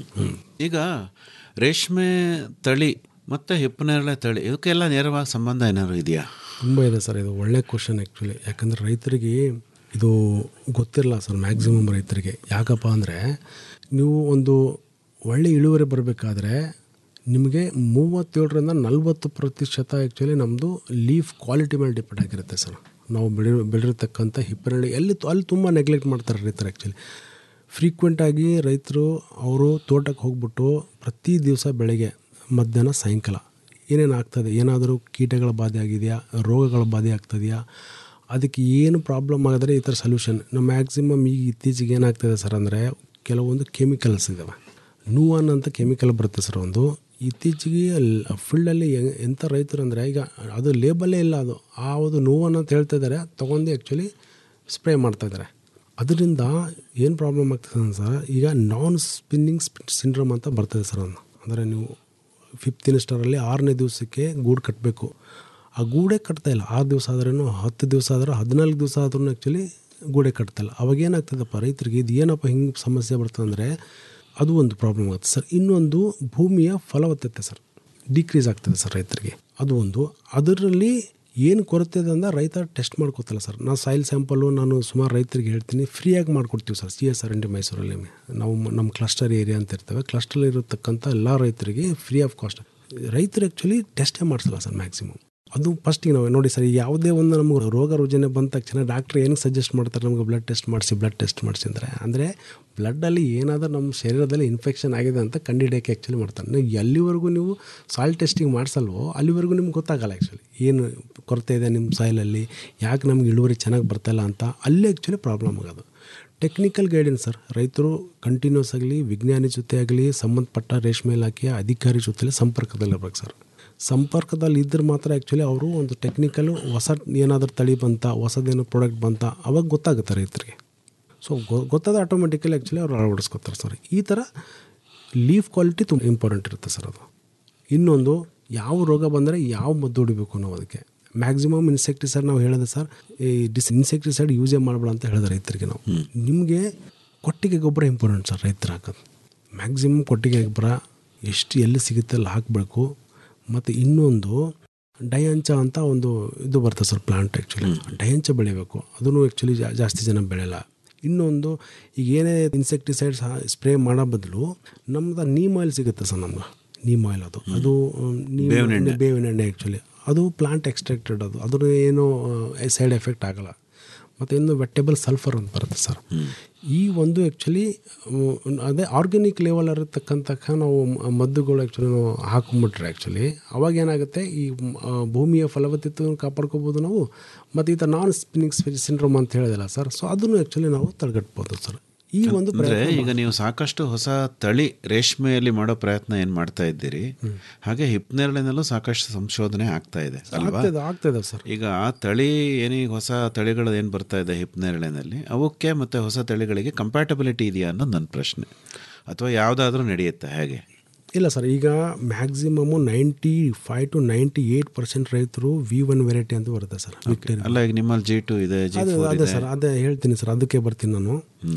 ಈಗ ರೇಷ್ಮೆ ತಳಿ ಮತ್ತು ಹಿಪ್ಪನೇರಳೆ ತಳಿ ಇವಕ್ಕೆಲ್ಲ ನೇರವಾಗಿ ಸಂಬಂಧ ಏನಾದ್ರು ಇದೆಯಾ ತುಂಬ ಇದೆ ಸರ್ ಇದು ಒಳ್ಳೆ ಕ್ವಶನ್ ಆ್ಯಕ್ಚುಲಿ ಯಾಕಂದರೆ ರೈತರಿಗೆ ಇದು ಗೊತ್ತಿರಲ್ಲ ಸರ್ ಮ್ಯಾಕ್ಸಿಮಮ್ ರೈತರಿಗೆ ಯಾಕಪ್ಪ ಅಂದರೆ ನೀವು ಒಂದು ಒಳ್ಳೆ ಇಳುವರಿ ಬರಬೇಕಾದ್ರೆ ನಿಮಗೆ ಮೂವತ್ತೇಳರಿಂದ ನಲ್ವತ್ತು ಪ್ರತಿಶತ ಆ್ಯಕ್ಚುಲಿ ನಮ್ಮದು ಲೀಫ್ ಕ್ವಾಲಿಟಿ ಮೇಲೆ ಡಿಪೆಂಡ್ ಆಗಿರುತ್ತೆ ಸರ್ ನಾವು ಬೆಳಿ ಬೆಳಿರ್ತಕ್ಕಂಥ ಹಿಪ್ಪನಹಳ್ಳಿ ಎಲ್ಲಿ ಅಲ್ಲಿ ತುಂಬ ನೆಗ್ಲೆಕ್ಟ್ ಮಾಡ್ತಾರೆ ರೈತರು ಆ್ಯಕ್ಚುಲಿ ಫ್ರೀಕ್ವೆಂಟಾಗಿ ರೈತರು ಅವರು ತೋಟಕ್ಕೆ ಹೋಗ್ಬಿಟ್ಟು ಪ್ರತಿ ದಿವಸ ಬೆಳಗ್ಗೆ ಮಧ್ಯಾಹ್ನ ಸಾಯಂಕಾಲ ಏನೇನು ಆಗ್ತದೆ ಏನಾದರೂ ಕೀಟಗಳ ಬಾಧೆ ಆಗಿದೆಯಾ ರೋಗಗಳ ಬಾಧೆ ಆಗ್ತದೆಯಾ ಅದಕ್ಕೆ ಏನು ಪ್ರಾಬ್ಲಮ್ ಆಗಿದ್ರೆ ಈ ಥರ ಸೊಲ್ಯೂಷನ್ ನಮ್ಮ ಮ್ಯಾಕ್ಸಿಮಮ್ ಈಗ ಇತ್ತೀಚೆಗೆ ಏನಾಗ್ತದೆ ಸರ್ ಅಂದರೆ ಕೆಲವೊಂದು ಕೆಮಿಕಲ್ಸ್ ಇದ್ದಾವೆ ನೂವನ್ ಅಂತ ಕೆಮಿಕಲ್ ಬರುತ್ತೆ ಸರ್ ಒಂದು ಇತ್ತೀಚೆಗೆ ಫೀಲ್ಡಲ್ಲಿ ಎಂಥ ರೈತರು ಅಂದರೆ ಈಗ ಅದು ಲೇಬಲ್ಲೇ ಇಲ್ಲ ಅದು ಆ ಒಂದು ನೋವನ್ ಅಂತ ಹೇಳ್ತಾ ಇದ್ದಾರೆ ತೊಗೊಂಡು ಆ್ಯಕ್ಚುಲಿ ಸ್ಪ್ರೇ ಮಾಡ್ತಾಯಿದ್ದಾರೆ ಅದರಿಂದ ಏನು ಪ್ರಾಬ್ಲಮ್ ಆಗ್ತದೆ ಅಂದ್ರೆ ಸರ್ ಈಗ ನಾನ್ ಸ್ಪಿನ್ನಿಂಗ್ ಸಿಂಡ್ರೋಮ್ ಅಂತ ಬರ್ತದೆ ಸರ್ ಒಂದು ಅಂದರೆ ನೀವು ಫಿಫ್ತಿನ್ ಸ್ಟಾರಲ್ಲಿ ಆರನೇ ದಿವಸಕ್ಕೆ ಗೂಡು ಕಟ್ಟಬೇಕು ಆ ಗೂಡೇ ಕಟ್ತಾ ಇಲ್ಲ ಆರು ದಿವಸ ಆದ್ರೂ ಹತ್ತು ದಿವಸ ಆದ್ರೆ ಹದಿನಾಲ್ಕು ದಿವಸ ಆದ್ರೂ ಆ್ಯಕ್ಚುಲಿ ಗೂಡೆ ಕಟ್ತಾಯಿಲ್ಲ ಅವಾಗ ಏನಾಗ್ತದಪ್ಪ ರೈತರಿಗೆ ಇದು ಏನಪ್ಪ ಹಿಂಗೆ ಸಮಸ್ಯೆ ಬರ್ತದೆ ಅಂದರೆ ಅದು ಒಂದು ಪ್ರಾಬ್ಲಮ್ ಆಗುತ್ತೆ ಸರ್ ಇನ್ನೊಂದು ಭೂಮಿಯ ಫಲವತ್ತತೆ ಸರ್ ಡಿಕ್ರೀಸ್ ಆಗ್ತದೆ ಸರ್ ರೈತರಿಗೆ ಅದು ಒಂದು ಅದರಲ್ಲಿ ಏನು ಕೊರತೆ ಇದೆ ಅಂದ್ರೆ ರೈತ ಟೆಸ್ಟ್ ಮಾಡ್ಕೋತಲ್ಲ ಸರ್ ನಾನು ಸಾಯಿಲ್ ಸ್ಯಾಂಪಲ್ಲು ನಾನು ಸುಮಾರು ರೈತರಿಗೆ ಹೇಳ್ತೀನಿ ಫ್ರೀಯಾಗಿ ಮಾಡ್ಕೊಡ್ತೀವಿ sir C S R N D ಮೈಸೂರಲ್ಲಿ ನಾವು ಮ- ನಮ್ಮ ಕ್ಲಸ್ಟರ್ ಏರಿಯಾ ಅಂತ ಇರ್ತವೆ ಕ್ಲಸ್ಟರ್ ಇರತಕ್ಕಂಥ ಎಲ್ಲ ರೈತರಿಗೆ ಫ್ರೀ ಆಫ್ ಕಾಸ್ಟ್ ರೈತರು ಆ್ಯಕ್ಚುಲಿ ಟೆಸ್ಟೇ ಮಾಡಿಸಲ್ಲ ಸರ್ ಮ್ಯಾಕ್ಸಿಮಮ್ ಅದು ಫಸ್ಟಿಗೆ ನಾವು ನೋಡಿ ಸರ್ ಯಾವುದೇ ಒಂದು ನಮಗೆ ರೋಗ ರುಜಿನ ಬಂದ ತಕ್ಷಣ ಡಾಕ್ಟ್ರ್ ಏನಕ್ಕೆ ಸಜೆಸ್ಟ್ ಮಾಡ್ತಾರೆ ನಮಗೆ ಬ್ಲಡ್ ಟೆಸ್ಟ್ ಮಾಡಿಸಿ ಬ್ಲಡ್ ಟೆಸ್ಟ್ ಮಾಡಿಸಿ ಅಂದರೆ ಅಂದರೆ ಬ್ಲಡ್ಡಲ್ಲಿ ಏನಾದರೂ ನಮ್ಮ ಶರೀರದಲ್ಲಿ ಇನ್ಫೆಕ್ಷನ್ ಆಗಿದೆ ಅಂತ ಕಂಡಿಡಿಯೋಕ್ಕೆ ಆ್ಯಕ್ಚುಲಿ ಮಾಡ್ತಾರೆ ನೀವು ಎಲ್ಲಿವರೆಗೂ ನೀವು ಸಾಯಿಲ್ ಟೆಸ್ಟಿಂಗ್ ಮಾಡಿಸಲ್ವೋ ಅಲ್ಲಿವರೆಗೂ ನಿಮ್ಗೆ ಗೊತ್ತಾಗಲ್ಲ ಆ್ಯಕ್ಚುಲಿ ಏನು ಕೊರತೆ ಇದೆ ನಿಮ್ಮ ಸಾಯಿಲಲ್ಲಿ ಯಾಕೆ ನಮ್ಗೆ ಇಳುವರಿ ಚೆನ್ನಾಗಿ ಬರ್ತಾಯಿಲ್ಲ ಅಂತ ಅಲ್ಲಿ ಆ್ಯಕ್ಚುಲಿ ಪ್ರಾಬ್ಲಮ್ ಆಗೋದು ಟೆಕ್ನಿಕಲ್ ಗೈಡೆನ್ಸ್ ಸರ್ ರೈತರು ಕಂಟಿನ್ಯೂಸ್ ಆಗಲಿ ವಿಜ್ಞಾನಿ ಜೊತೆ ಆಗಲಿ ಸಂಬಂಧಪಟ್ಟ ರೇಷ್ಮೆ ಇಲಾಖೆಯ ಅಧಿಕಾರಿ ಜೊತೆಲಿ ಸಂಪರ್ಕದಲ್ಲಿರ್ಬೇಕು ಸರ್ ಸಂಪರ್ಕದಲ್ಲಿ ಇದ್ರೆ ಮಾತ್ರ ಆ್ಯಕ್ಚುಲಿ ಅವರು ಒಂದು ಟೆಕ್ನಿಕಲ್ ಹೊಸ ಏನಾದರೂ ತಳಿ ಬಂತ ಹೊಸದೇನೋ ಪ್ರಾಡಕ್ಟ್ ಬಂತ ಅವಾಗ ಗೊತ್ತಾಗುತ್ತೆ ರೈತರಿಗೆ ಸೊ ಗೊತ್ತಾದ ಆಟೋಮೆಟಿಕಲಿ ಆ್ಯಕ್ಚುಲಿ ಅವ್ರು ಅಳವಡಿಸ್ಕೊತಾರೆ ಸರ್ ಈ ಥರ ಲೀಫ್ ಕ್ವಾಲಿಟಿ ತುಂಬ ಇಂಪಾರ್ಟೆಂಟ್ ಇರುತ್ತೆ ಸರ್ ಅದು ಇನ್ನೊಂದು ಯಾವ ರೋಗ ಬಂದರೆ ಯಾವ ಮದ್ದು ಹೊಡಿಬೇಕು ನಾವು ಅದಕ್ಕೆ ಮ್ಯಾಕ್ಸಿಮಮ್ ಇನ್ಸೆಕ್ಟಿಸೈಡ್ ನಾವು ಹೇಳಿದೆ ಸರ್ ಈ ಡಿಸ್ ಇನ್ಸೆಕ್ಟಿಸೈಡ್ ಯೂಸೇ ಮಾಡಬೇಡ ಅಂತ ಹೇಳಿದೆ ರೈತರಿಗೆ ನಾವು ನಿಮಗೆ ಕೊಟ್ಟಿಗೆ ಗೊಬ್ಬರ ಇಂಪಾರ್ಟೆಂಟ್ ಸರ್ ರೈತರು ಹಾಕೋದು ಮ್ಯಾಕ್ಸಿಮಮ್ ಕೊಟ್ಟಿಗೆ ಗೊಬ್ಬರ ಎಷ್ಟು ಎಲ್ಲಿ ಸಿಗುತ್ತೆ ಅಲ್ಲಿ ಹಾಕಬೇಕು ಮತ್ತು ಇನ್ನೊಂದು ಡಯಾಂಚ ಅಂತ ಒಂದು ಇದು ಬರ್ತದೆ ಸರ್ ಪ್ಲಾಂಟ್ ಆ್ಯಕ್ಚುಲಿ ಡಯಾಂಚ ಬೆಳಿಬೇಕು ಅದನ್ನು ಆ್ಯಕ್ಚುಲಿ ಜಾಸ್ತಿ ಜನ ಬೆಳೆಯಲ್ಲ ಇನ್ನೊಂದು ಈಗ ಏನೇ ಇನ್ಸೆಕ್ಟಿಸೈಡ್ಸ್ ಸ್ಪ್ರೇ ಮಾಡೋ ಬದಲು ನಮ್ದು ನೀಮ್ ಆಯಿಲ್ ಸಿಗುತ್ತೆ ಸರ್ ನಮ್ಗೆ ನೀಮ್ ಆಯಿಲ್ ಅದು ಅದು ಮ್, ನೀಮ್ ಬೇವಿನ ಎಣ್ಣೆ. ಬೇವಿನ ಎಣ್ಣೆ ಆ್ಯಕ್ಚುಲಿ ಅದು ಪ್ಲಾಂಟ್ ಎಕ್ಸ್ಟ್ರಾಕ್ಟೆಡ್ ಅದು ಅದ್ರ ಏನು ಸೈಡ್ ಎಫೆಕ್ಟ್ ಆಗಲ್ಲ ಮತ್ತು ಇನ್ನು ವೆಟೇಬಲ್ ಸಲ್ಫರ್ ಅಂತ ಬರುತ್ತೆ ಸರ್ ಈ ಒಂದು ಆ್ಯಕ್ಚುಲಿ ಅದೇ ಆರ್ಗ್ಯಾನಿಕ್ ಲೆವೆಲ್ ಇರತಕ್ಕಂಥ ನಾವು ಮ- ಮದ್ದುಗಳು ಆ್ಯಕ್ಚುಲಿ ನಾವು ಹಾಕೊಂಬಿಟ್ರೆ ಆ್ಯಕ್ಚುಲಿ ಅವಾಗ ಏನಾಗುತ್ತೆ ಈ ಮ್, ಆ, ಭೂಮಿಯ ಫಲವತ್ತತೆಯನ್ನು ಕಾಪಾಡ್ಕೋಬೋದು ನಾವು ಮತ್ತು ಈ ಥರ ನಾನ್ ಸ್ಪಿನ್ನಿಂಗ್ ಸಿಂಡ್ರೋಮ್ ಅಂತ ಹೇಳಿದಲ್ಲ ಸರ್ ಸೊ ಅದನ್ನು ಆ್ಯಕ್ಚುಲಿ ನಾವು ತಡೆಗಟ್ಬೋದು ಸರ್ ಈ ಒಂದು ಅಂದ್ರೆ ಪ್ರಯತ್ನ ಈಗ ನೀವು ಸಾಕಷ್ಟು ಹೊಸ ತಳಿ ರೇಷ್ಮೆಯಲ್ಲಿ ಮಾಡೋ ಪ್ರಯತ್ನ ಏನ್ ಮಾಡ್ತಾ ಇದ್ದೀರಿ ಹಾಗೆ ಹಿಪ್ನೇರಳಿನಲ್ಲೂ ಸಾಕಷ್ಟು ಸಂಶೋಧನೆ ಆಗ್ತಾ ಇದೆ ಅಲ್ವಾ ಆಗ್ತದೆ ಆಗ್ತದೆ ಸರ್ ಈಗ ಆ ತಳಿ ಏನೀಗ ಹೊಸ ತಳಿಗಳು ಏನು ಬರ್ತಾ ಇದೆ ಹಿಪ್ನೇರಳೆನಲ್ಲಿ ಅವಕ್ಕೆ ಮತ್ತೆ ಹೊಸ ತಳಿಗಳಿಗೆ ಕಂಪ್ಯಾಟಬಿಲಿಟಿ ಇದೆಯಾ ಅನ್ನೋದು ನನ್ನ ಪ್ರಶ್ನೆ ಅಥವಾ ಯಾವುದಾದ್ರೂ ನಡೆಯುತ್ತೆ ಹೇಗೆ ಇಲ್ಲ ಸರ್ ಈಗ maximum ninety five to ninety eight percent ರೈತರು ವಿ ಒನ್ ವೆರೈಟಿ ಅಂತ ಬರುತ್ತೆ ಸರ್ ವಿಕ್ಟೋರಿಯಾ ಅಲ್ಲ ಈಗ ನಿಮ್ಮಲ್ಲಿ ಜಿ ಟು ಇದೆ ಜಿ ಅದೇ ಫೋರ್ ಅದೇ ಇದೆ ಸರ್ ಅದೇ ಹೇಳ್ತೀನಿ ಸರ್ ಅದಕ್ಕೆ ಬರ್ತೀನಿ ನಾನು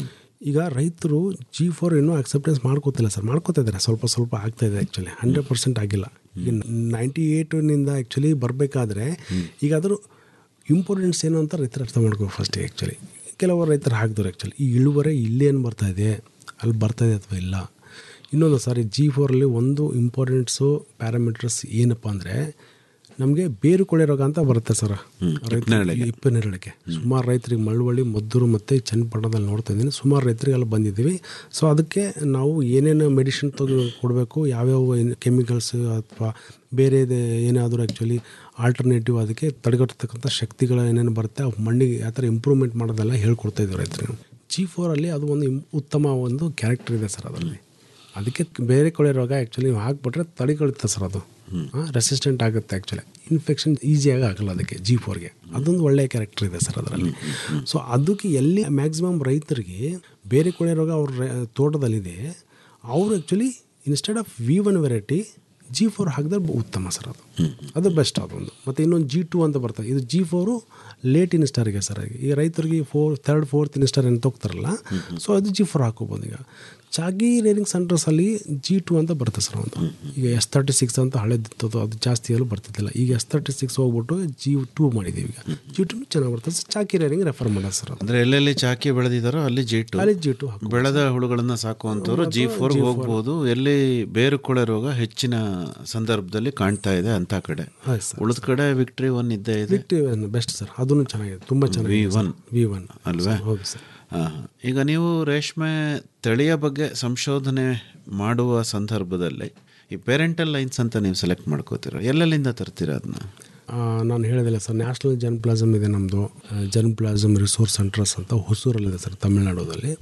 ಈಗ ರೈತರು ಜಿ ಫೋರ್ ಇನ್ನೂ ಅಕ್ಸೆಪ್ಟೆನ್ಸ್ ಮಾಡ್ಕೋತಿಲ್ಲ ಸರ್ ಮಾಡ್ಕೋತಾ ಇದ್ದಾರೆ ಸ್ವಲ್ಪ ಸ್ವಲ್ಪ ಆಗ್ತಾ ಇದೆ ಆ್ಯಕ್ಚುಲಿ ಹಂಡ್ರೆಡ್ ಪರ್ಸೆಂಟ್ ಆಗಿಲ್ಲ ಈಗ ನೈಂಟಿ ಏಯ್ಟಿನಿಂದ ಆ್ಯಕ್ಚುಲಿ ಬರಬೇಕಾದ್ರೆ ಈಗ ಅದ್ರ ಇಂಪಾರ್ಟೆನ್ಸ್ ಏನು ಅಂತ ರೈತರು ಅರ್ಥ ಮಾಡ್ಕೋ ಫಸ್ಟ್ ಆ್ಯಕ್ಚುಲಿ ಕೆಲವರು ರೈತರು ಹಾಕಿದ್ರು ಆ್ಯಕ್ಚುಲಿ ಈ ಇಳುವರಿ ಇಲ್ಲೇನು ಬರ್ತಾ ಇದೆ ಅಲ್ಲಿ ಬರ್ತಾ ಇದೆ ಅಥವಾ ಇಲ್ಲ ಇನ್ನೊಂದು ಸಾರಿ ಜಿ ಫೋರಲ್ಲಿ ಒಂದು ಇಂಪಾರ್ಟೆಂಟ್ಸು ಪ್ಯಾರಾಮೀಟರ್ಸ್ ಏನಪ್ಪ ಅಂದರೆ ನಮಗೆ ಬೇರು ಕೊಳೆ ರೋಗ ಅಂತ ಬರುತ್ತೆ ಸರ್ ಹಿಪ್ಪನೇರಳೆಗೆ. ಹಿಪ್ಪನೇರಳೆಗೆ ಸುಮಾರು ರೈತರಿಗೆ ಮಳವಳ್ಳಿ ಮದ್ದೂರು ಮತ್ತು ಚನ್ನಪಟ್ಟಣದಲ್ಲಿ ನೋಡ್ತಾ ಇದ್ದೀನಿ ಸುಮಾರು ರೈತರಿಗೆ ಅಲ್ಲಿ ಬಂದಿದ್ದೀವಿ ಸೊ ಅದಕ್ಕೆ ನಾವು ಏನೇನು ಮೆಡಿಸಿನ್ ತೆಗೆದು ಕೊಡಬೇಕು ಯಾವ್ಯಾವ ಕೆಮಿಕಲ್ಸ್ ಅಥವಾ ಬೇರೆ ಏನಾದರೂ ಆ್ಯಕ್ಚುಲಿ ಆಲ್ಟರ್ನೇಟಿವ್ ಅದಕ್ಕೆ ತಡೆಗಟ್ಟತಕ್ಕಂಥ ಶಕ್ತಿಗಳು ಏನೇನು ಬರುತ್ತೆ ಅವು ಮಣ್ಣಿಗೆ ಯಾವ ಥರ ಇಂಪ್ರೂವ್ಮೆಂಟ್ ಮಾಡೋದೆಲ್ಲ ಹೇಳ್ಕೊಡ್ತಾ ಇದ್ದೀವಿ ರೈತರಿಗೆ ಜಿ ಫೋರಲ್ಲಿ ಅದು ಒಂದು ಇಮ್- ಉತ್ತಮ ಒಂದು ಕ್ಯಾರೆಕ್ಟರ್ ಇದೆ ಸರ್ ಅದರಲ್ಲಿ ಅದಕ್ಕೆ ಬೇರೆ ಕೊಳೆ ರೋಗ ಆ್ಯಕ್ಚುಲಿ ನೀವು ಹಾಕ್ಬಿಟ್ರೆ ತಡೆಗಳುತ್ತೆ ಸರ್ ಅದು ರೆಸಿಸ್ಟೆಂಟ್ ಆಗುತ್ತೆ ಆ್ಯಕ್ಚುಲಿ ಇನ್ಫೆಕ್ಷನ್ ಈಸಿಯಾಗಿ ಆಗಲ್ಲ ಅದಕ್ಕೆ ಜಿ ಫೋರ್ಗೆ ಅದೊಂದು ಒಳ್ಳೆಯ ಕ್ಯಾರೆಕ್ಟರ್ ಇದೆ ಸರ್ ಅದರಲ್ಲಿ ಸೊ ಅದಕ್ಕೆ ಎಲ್ಲಿ ಮ್ಯಾಕ್ಸಿಮಮ್ ರೈತರಿಗೆ ಬೇರೆ ಕೊಳೆ ರೋಗ ಅವ್ರ ರೈ- ತೋಟದಲ್ಲಿದೆ ಅವರು actually instead of V one variety G four ಹಾಕಿದ್ರೆ ಉತ್ತಮ ಸರ್ ಅದು ಅದು ಬೆಸ್ಟ್ ಅದೊಂದು ಮತ್ತು ಇನ್ನೊಂದು ಜಿ ಟು ಅಂತ ಬರ್ತದೆ ಇದು ಜಿ ಫೋರು ಲೇಟ್ ಇನ್ಸ್ಟಾರಿಗೆ ಸರ್ ಈಗ ರೈತರಿಗೆ ಫೋರ್ ಥರ್ಡ್ ಫೋರ್ತ್ ಇನ್ಸ್ಟಾರ್ ಅಂತ ಹೋಗ್ತಾರಲ್ಲ ಸೊ ಅದು ಜಿ ಫೋರ್ ಹಾಕೋಬೋದು ಈಗ ಚಾಗಿ ರೇರಿಂಗ್ ಸೆಂಟರ್ಸಲ್ಲಿ ಜಿ ಟು ಅಂತ ಬರುತ್ತೆ ಸರ್ ಒಂದು ಈಗ ಎಸ್ ತರ್ಟಿ ಸಿಕ್ಸ್ ಅಂತ ಹಳೆದಿತ್ತು ಅದು ಜಾಸ್ತಿ ಎಲ್ಲೂ ಬರ್ತಿದ್ದಿಲ್ಲ ಈಗ ಎಸ್ ತರ್ಟಿ ಸಿಕ್ಸ್ ಹೋಗ್ಬಿಟ್ಟು ಜಿ ಟೂ ಮಾಡಿದ್ದೀವಿ ಈಗ ಜಿ ಟು ಚೆನ್ನಾಗಿ ಬರ್ತದೆ ಚಾಕಿ ರೇರಿಂಗ್ ರೆಫರ್ ಮಾಡೋದು ಸರ್ ಅದು ಅಂದ್ರೆ ಎಲ್ಲೆಲ್ಲಿ ಚಾಕಿ ಬೆಳೆದಿದ್ದಾರೋ ಅಲ್ಲಿ ಜಿ ಟು ಅಲ್ಲಿ ಜಿ ಟು ಬೆಳೆದ ಹುಳುಗಳನ್ನ ಸಾಕುವಂಥವ್ರು ಜಿ ಫೋರ್ ಹೋಗ್ಬೋದು ಎಲ್ಲಿ ಬೇರು ಕೊಳೆ ರೋಗ ಹೆಚ್ಚಿನ ಸಂದರ್ಭದಲ್ಲಿ ಕಾಣ್ತಾ ಇದೆ ಅಂತ ಕಡೆ ಉಳಿದ ಕಡೆ ವಿಕ್ಟ್ರಿ ಒನ್ ಇದ್ದೇ ಇದೆ ವಿಕ್ಟಿ ಬೆಸ್ಟ್ ಸರ್ ಅದೂ ಚೆನ್ನಾಗಿದೆ ತುಂಬ ವಿ ಚೆನ್ನಾಗಿದೆ ಒನ್ ವಿ ಒನ್ ಅಲ್ವೇ ಹೌದು ಸರ್ ಆ, ಈಗ ನೀವು ರೇಷ್ಮೆ ತಳಿಯ ಬಗ್ಗೆ ಸಂಶೋಧನೆ ಮಾಡುವ ಸಂದರ್ಭದಲ್ಲಿ ಈ ಪೇರೆಂಟಲ್ ಲೈನ್ಸ್ ಅಂತ ನೀವು ಸೆಲೆಕ್ಟ್ ಮಾಡ್ಕೋತೀರ ಎಲ್ಲೆಲ್ಲಿಂದ ತರ್ತೀರಾ ಅದನ್ನ ಆ, ನಾನು ಹೇಳಿದಿಲ್ಲ ಸರ್ ನ್ಯಾಷನಲ್ ಜನ್ ಪ್ಲಾಸಮ್ ಇದೆ ನಮ್ಮದು ಜನ್ ಪ್ಲಾಸಮ್ ರಿಸೋರ್ಸ್ ಸೆಂಟರ್ಸ್ ಅಂತ ಹೊಸೂರಲ್ಲಿದೆ ಸರ್ ತಮಿಳ್ನಾಡಲ್ಲಿ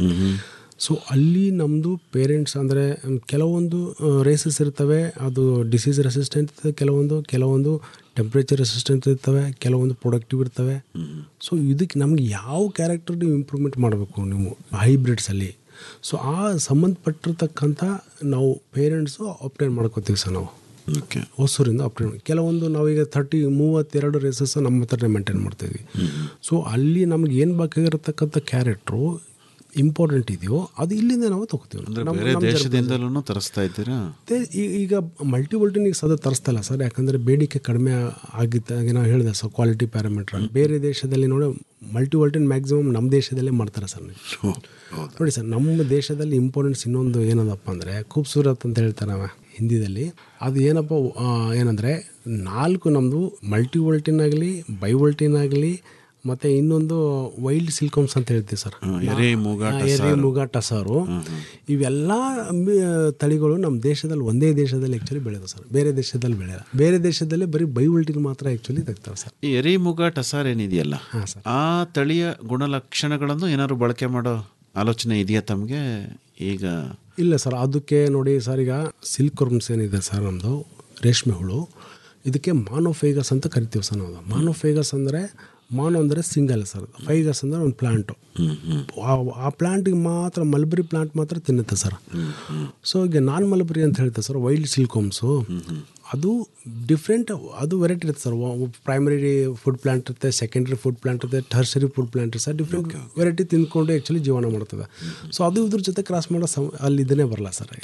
ಸೊ ಅಲ್ಲಿ ನಮ್ಮದು ಪೇರೆಂಟ್ಸ್ ಅಂದರೆ ಕೆಲವೊಂದು ರೇಸಸ್ ಇರ್ತವೆ ಅದು ಡಿಸೀಸ್ ರೆಸಿಸ್ಟೆಂಟ್ ಇರ್ತದೆ ಕೆಲವೊಂದು ಕೆಲವೊಂದು ಟೆಂಪ್ರೇಚರ್ ರೆಸಿಸ್ಟೆಂಟ್ ಇರ್ತವೆ ಕೆಲವೊಂದು ಪ್ರೊಡಕ್ಟಿವ್ ಇರ್ತವೆ ಸೊ ಇದಕ್ಕೆ ನಮ್ಗೆ ಯಾವ ಕ್ಯಾರೆಕ್ಟರ್ ನೀವು ಇಂಪ್ರೂವ್ಮೆಂಟ್ ಮಾಡಬೇಕು ನೀವು ಹೈಬ್ರಿಡ್ಸಲ್ಲಿ ಸೊ ಆ ಸಂಬಂಧಪಟ್ಟಿರ್ತಕ್ಕಂಥ ನಾವು ಪೇರೆಂಟ್ಸು ಅಪ್ಡೇಟ್ ಮಾಡ್ಕೋತೀವಿ ಸರ್ ನಾವು ಓಕೆ ಹೊಸೂರಿಂದ ಅಪ್ಡೇಟ್ ಕೆಲವೊಂದು ನಾವೀಗ ಥರ್ಟಿ ಮೂವತ್ತೆರಡು ರೇಸಸ್ ನಮ್ಮ ಹತ್ರನೇ ಮೇಂಟೈನ್ ಮಾಡ್ತಾಯಿದ್ವಿ ಸೊ ಅಲ್ಲಿ ನಮ್ಗೆ ಏನು ಬೇಕಾಗಿರತಕ್ಕಂಥ ಕ್ಯಾರೆಕ್ಟ್ರು ಇಂಪಾರ್ಟೆಂಟ್ ಇದೆಯೋ ಅದು ಇಲ್ಲಿಂದ ನಾವು ತಗೋತೀವಿ ಅಂದ್ರೆ ನಮ್ಮ- ಬೇರೆ ನಮ್ಮ ದೇಶದಿಂದಲೂ ತರಿಸ್ತಾ ಇದ್ದೀರಾ ಮತ್ತೆ ಈ- ಈಗ ಮಲ್ಟಿವಲ್ಟಿನ್ ಈಗ ಸದಾ ತರಿಸ್ತಾ ಇಲ್ಲ ಸರ್ ಯಾಕಂದರೆ ಬೇಡಿಕೆ ಕಡಿಮೆ ಆಗಿದ್ದಾಗ ನಾವು ಹೇಳಿದೆ ಸರ್ ಕ್ವಾಲಿಟಿ ಪ್ಯಾರಾಮೀಟರ್ ಬೇರೆ ದೇಶದಲ್ಲಿ ನೋಡಿ ಮಲ್ಟಿವಲ್ಟಿನ್ ಮ್ಯಾಕ್ಸಿಮಮ್ ನಮ್ಮ ದೇಶದಲ್ಲೇ ಮಾಡ್ತಾರೆ ಸರ್ ನೀವು ನೋಡಿ ಸರ್ ನಮ್ಮ ದೇಶದಲ್ಲಿ ಇಂಪಾರ್ಟೆನ್ಸ್ ಇನ್ನೊಂದು ಏನದಪ್ಪ ಅಂದರೆ ಖೂಬ್ಸೂರತ್ ಅಂತ ಹೇಳ್ತಾರೆ ನಾವು ಹಿಂದಿದಲ್ಲಿ ಅದು ಏನಪ್ಪ ಆ, ಏನಂದರೆ ನಾಲ್ಕು ನಮ್ಮದು ಮಲ್ಟಿವಲ್ಟಿನ್ ಆಗಲಿ ಬೈವಲ್ಟಿನ್ ಆಗಲಿ ಮತ್ತು ಇನ್ನೊಂದು ವೈಲ್ಡ್ ಸಿಲ್ಕೋಮ್ಸ್ ಅಂತ ಹೇಳ್ತೀವಿ ಸರ್ ಎರೆ ಮೂಗ, ಹಾ, ಎರೆ ಟಸಾರು. ಮೂಗ ಟಸಾರು ಇವೆಲ್ಲ ಮಿ- ತಳಿಗಳು ನಮ್ಮ ದೇಶದಲ್ಲಿ ಒಂದೇ ದೇಶದಲ್ಲಿ ಆ್ಯಕ್ಚುಲಿ ಬೆಳೆಯೋದು ಸರ್ ಬೇರೆ ದೇಶದಲ್ಲಿ ಬೆಳೆಯಲ್ಲ ಬೇರೆ ದೇಶದಲ್ಲಿ ಬರೀ ಬೈವಲ್ಟಿನ್ ಮಾತ್ರ ಆ್ಯಕ್ಚುಲಿ ತೆಗ್ತಾರೆ ಸರ್ ಈ ಎರಿಮುಗ ಟಸಾರ್ ಏನಿದೆಯಲ್ಲ ಆ ತಳಿಯ ಗುಣಲಕ್ಷಣಗಳನ್ನು ಏನಾದ್ರು ಬಳಕೆ ಮಾಡೋ ಆಲೋಚನೆ ಇದೆಯಾ ತಮಗೆ ಈಗ ಇಲ್ಲ ಸರ್ ಅದಕ್ಕೆ ನೋಡಿ ಸರ್ ಈಗ ಸಿಲ್ಕ್ ವರ್ಮ್ಸ್ ಏನಿದೆ ಸರ್ ನಮ್ಮದು ರೇಷ್ಮೆ ಹುಳು ಇದಕ್ಕೆ ಮಾನೋಫೇಗಸ್ ಅಂತ ಕರಿತೀವಿ ಸರ್ ನಾವು ಮಾನೋಫೇಗಸ್ ಅಂದರೆ ಮಾನೋ ಅಂದರೆ ಸಿಂಗಲ್ ಸರ್ ಫೈಗಸ್ ಅಂದರೆ ಒಂದು ಪ್ಲಾಂಟು ಆ ಪ್ಲಾಂಟಿಗೆ ಮಾತ್ರ ಮಲ್ಬರಿ ಪ್ಲಾಂಟ್ ಮಾತ್ರ ತಿನ್ನುತ್ತೆ ಸರ್ ಸೊ ಈಗ ನಾನ್ ಮಲ್ಬರಿ ಅಂತ ಹೇಳ್ತಾರೆ ಸರ್ ವೈಲ್ಡ್ ಸಿಲ್ಕೋಮ್ಸು ಅದು ಡಿಫ್ರೆಂಟ್ ಅದು ವೆರೈಟಿ ಇರುತ್ತೆ ಸರ್ ಪ್ರೈಮರಿ ಫುಡ್ ಪ್ಲಾಂಟ್ ಇರುತ್ತೆ ಸೆಕೆಂಡ್ರಿ ಫುಡ್ ಪ್ಲಾಂಟ್ ಇರುತ್ತೆ ಟರ್ಸರಿ ಫುಡ್ ಪ್ಲಾಂಟ್ ಇರುತ್ತೆ ಡಿಫ್ರೆಂಟ್ ವೆರೈಟಿ ತಿಂದ್ಕೊಂಡು ಆ್ಯಕ್ಚುಲಿ ಜೀವನ ಮಾಡ್ತದೆ ಸೊ ಅದು ಇದ್ರ ಜೊತೆ ಕ್ರಾಸ್ ಮಾಡೋ ಸಮ ಅಲ್ಲಿ ಇದನ್ನೇ ಬರಲ್ಲ ಸರ್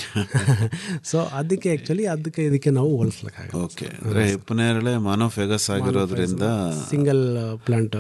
ಸೊ ಅದಕ್ಕೆ ಆ್ಯಕ್ಚುಲಿ ಅದಕ್ಕೆ ಇದಕ್ಕೆ ನಾವು ಹೋಲಿಸ್ಲಿಕ್ಕಾಗಲ್ಲ ಓಕೆ ಅಂದ್ರೆ ಹಿಪ್ಪನೇರಳೆ ಮಾನೋಫೆಗಸ್ ಆಗಿರೋದ್ರಿಂದ ಸಿಂಗಲ್ ಪ್ಲಾಂಟ್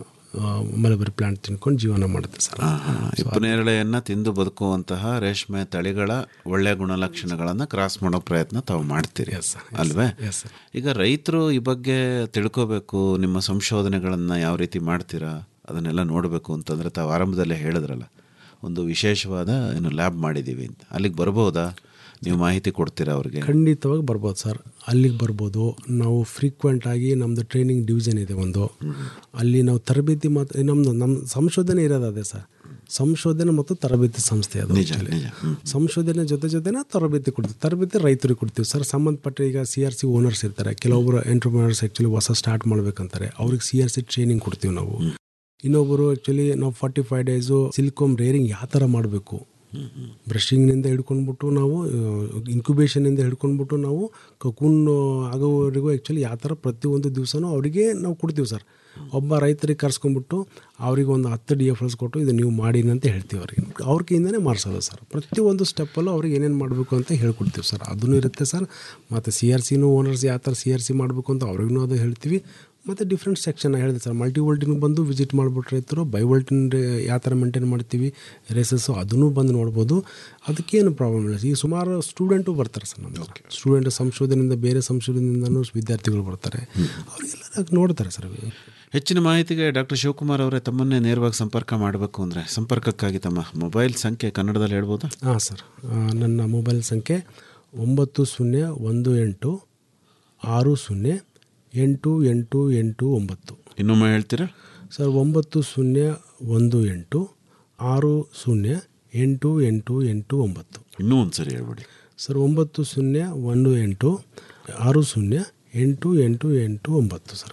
ಮಲಬರಿ ಪ್ಲಾಂಟ್ ತಿನ್ಕೊಂಡು ಜೀವನ ಮಾಡುತ್ತೆ ಸರ್ ಹಿಪ್ಪನೇರಳೆಯನ್ನ ತಿಂದು ಬದುಕುವಂತಹ ರೇಷ್ಮೆ ತಳಿಗಳ ಒಳ್ಳೆ ಗುಣಲಕ್ಷಣಗಳನ್ನ ಕ್ರಾಸ್ ಮಾಡೋ ಪ್ರಯತ್ನ ತಾವು ಮಾಡ್ತೀರಿ ಅಲ್ವೇ ಈಗ ರೈತರು ಈ ಬಗ್ಗೆ ತಿಳ್ಕೋಬೇಕು ನಿಮ್ಮ ಸಂಶೋಧನೆಗಳನ್ನ ಯಾವ ರೀತಿ ಮಾಡ್ತೀರಾ ಅದನ್ನೆಲ್ಲ ನೋಡಬೇಕು ಅಂತಂದ್ರೆ ತಾವು ಆರಂಭದಲ್ಲೇ ಹೇಳಿದ್ರಲ್ಲ ಒಂದು ವಿಶೇಷವಾದ ಏನು ಲ್ಯಾಬ್ ಮಾಡಿದ್ದೀವಿ ಅಂತ ಅಲ್ಲಿಗೆ ಬರ್ಬೋದಾ ನೀವು ಮಾಹಿತಿ ಕೊಡ್ತೀರಾ ಅವ್ರಿಗೆ ಖಂಡಿತವಾಗಿ ಬರ್ಬೋದು ಸರ್ ಅಲ್ಲಿಗೆ ಬರ್ಬೋದು ನಾವು ಫ್ರೀಕ್ವೆಂಟ್ ಆಗಿ ನಮ್ಮದು ಟ್ರೈನಿಂಗ್ ಡಿವಿಷನ್ ಇದೆ ಒಂದು ಅಲ್ಲಿ ನಾವು ತರಬೇತಿ ಮಾತ್ರ ನಮ್ಮದು ನಮ್ಮ ಸಂಶೋಧನೆ ಇರೋದು ಅದೇ ಸರ್ ಸಂಶೋಧನೆ ಮತ್ತು ತರಬೇತಿ ಸಂಸ್ಥೆ ಅದು actually. ಸಂಶೋಧನೆ ಜೊತೆ ಜೊತೆನೇ ತರಬೇತಿ ಕೊಡ್ತೀವಿ ತರಬೇತಿ ರೈತರಿಗೆ ಕೊಡ್ತೀವಿ ಸರ್ ಸಂಬಂಧಪಟ್ಟ ಈಗ ಸಿ ಆರ್ ಸಿ ಓನರ್ಸ್ ಇರ್ತಾರೆ ಕೆಲವೊಬ್ಬರು ಎಂಟ್ರಪ್ರಿನರ್ಸ್ ಆ್ಯಕ್ಚುಲಿ ಹೊಸ ಸ್ಟಾರ್ಟ್ ಮಾಡ್ಬೇಕಂತಾರೆ ಅವ್ರಿಗೆ ಸಿ ಆರ್ ಸಿ ಟ್ರೈನಿಂಗ್ ಕೊಡ್ತೀವಿ ನಾವು ಇನ್ನೊಬ್ಬರು ಆ್ಯಕ್ಚುಲಿ ನಾವು forty five days silkworm rearing ಯಾವ ಥರ ಮಾಡಬೇಕು ಬ್ರಷಿಂಗ್ನಿಂದ ಹಿಡ್ಕೊಂಡ್ಬಿಟ್ಟು ನಾವು ಇನ್ಕ್ಯುಬೇಷನಿಂದ ಹಿಡ್ಕೊಂಡ್ಬಿಟ್ಟು ನಾವು ಕಕೂನ್ ಆಗೋವರೆಗೂ ಆ್ಯಕ್ಚುಲಿ ಯಾವ ಥರ ಪ್ರತಿಯೊಂದು ದಿವಸನೂ ಅವರಿಗೆ ನಾವು ಕೊಡ್ತೀವಿ ಸರ್ ಒಬ್ಬ ರೈತರಿಗೆ ಕರ್ಸ್ಕೊಂಡ್ಬಿಟ್ಟು ಅವ್ರಿಗೆ ಒಂದು ಹತ್ತು ಡಿ ಎಫ್ ಎಲ್ಸ್ ಕೊಟ್ಟು ಇದು ನೀವು ಮಾಡಿ ಅಂತ ಹೇಳ್ತೀವಿ ಅವ್ರಿಗೆ ಅವ್ರ ಕೈಯಿಂದನೇ ಮಾಡಿಸೋದು ಸರ್ ಪ್ರತಿಯೊಂದು ಸ್ಟೆಪ್ಪಲ್ಲೂ ಅವ್ರಿಗೆ ಏನೇನು ಮಾಡಬೇಕು ಅಂತ ಹೇಳ್ಕೊಡ್ತೀವಿ ಸರ್ ಅದೂ ಇರುತ್ತೆ ಸರ್ ಮತ್ತು ಸಿ ಆರ್ ಸಿನೂ ಓನರ್ಸ್ ಯಾವ ಥರ ಸಿ ಆರ್ ಸಿ ಮಾಡಬೇಕು ಅಂತ ಅವ್ರಿಗೂ ಅದು ಹೇಳ್ತೀವಿ ಮತ್ತು ಡಿಫ್ರೆಂಟ್ ಸೆಕ್ಷನ್ ಹೇಳಿದೆ ಸರ್ ಮಲ್ಟಿ ವೋಲ್ಟಿನ ಬಂದು ವಿಸಿಟ್ ಮಾಡಿಬಿಟ್ಟು ರೈತರು ಬೈ ವೋಲ್ಟಿನ್ ಯಾವ ಥರ ಮೇಂಟೈನ್ ಮಾಡ್ತೀವಿ ರೇಸಸ್ಸು ಅದನ್ನು ಬಂದು ನೋಡ್ಬೋದು ಅದಕ್ಕೇನು ಪ್ರಾಬ್ಲಮ್ ಇಲ್ಲ ಈಗ ಸುಮಾರು ಸ್ಟೂಡೆಂಟು ಬರ್ತಾರೆ ಸರ್ ನಮ್ಮ ಸ್ಟೂಡೆಂಟ್ ಸಂಶೋಧನೆಯಿಂದ ಬೇರೆ ಸಂಶೋಧನೆಯಿಂದನೂ ವಿದ್ಯಾರ್ಥಿಗಳು ಬರ್ತಾರೆ ಅವರಿಗೆಲ್ಲ ನೋಡ್ತಾರೆ ಸರ್ ಹೆಚ್ಚಿನ ಮಾಹಿತಿಗೆ ಡಾಕ್ಟರ್ ಶಿವಕುಮಾರ್ ಅವರೇ ತಮ್ಮನ್ನೇ ನೇರವಾಗಿ ಸಂಪರ್ಕ ಮಾಡಬೇಕು ಅಂದರೆ ಸಂಪರ್ಕಕ್ಕಾಗಿ ತಮ್ಮ ಮೊಬೈಲ್ ಸಂಖ್ಯೆ ಕನ್ನಡದಲ್ಲಿ ಹೇಳ್ಬೋದಾ ಹಾಂ ಸರ್ ಆ, ನನ್ನ ಮೊಬೈಲ್ ಸಂಖ್ಯೆ ಒಂಬತ್ತು ಶೂನ್ಯ ಒಂದು ಎಂಟು ಆರು ಶೂನ್ಯ ಎಂಟು ಎಂಟು ಎಂಟು ಒಂಬತ್ತು ಇನ್ನೊಮ್ಮೆ ಹೇಳ್ತೀರಾ ಸರ್ ಒಂಬತ್ತು ಶೂನ್ಯ ಒಂದು ಎಂಟು ಆರು ಶೂನ್ಯ ಎಂಟು ಎಂಟು ಎಂಟು ಒಂಬತ್ತು ಇನ್ನೂ ಒಂದು ಸರಿ ಹೇಳ್ಬಿಡಿ ಸರ್ ಒಂಬತ್ತು ಶೂನ್ಯ ಒಂದು ಎಂಟು ಆರು ಶೂನ್ಯ ಎಂಟು ಎಂಟು ಎಂಟು ಒಂಬತ್ತು ಸರ್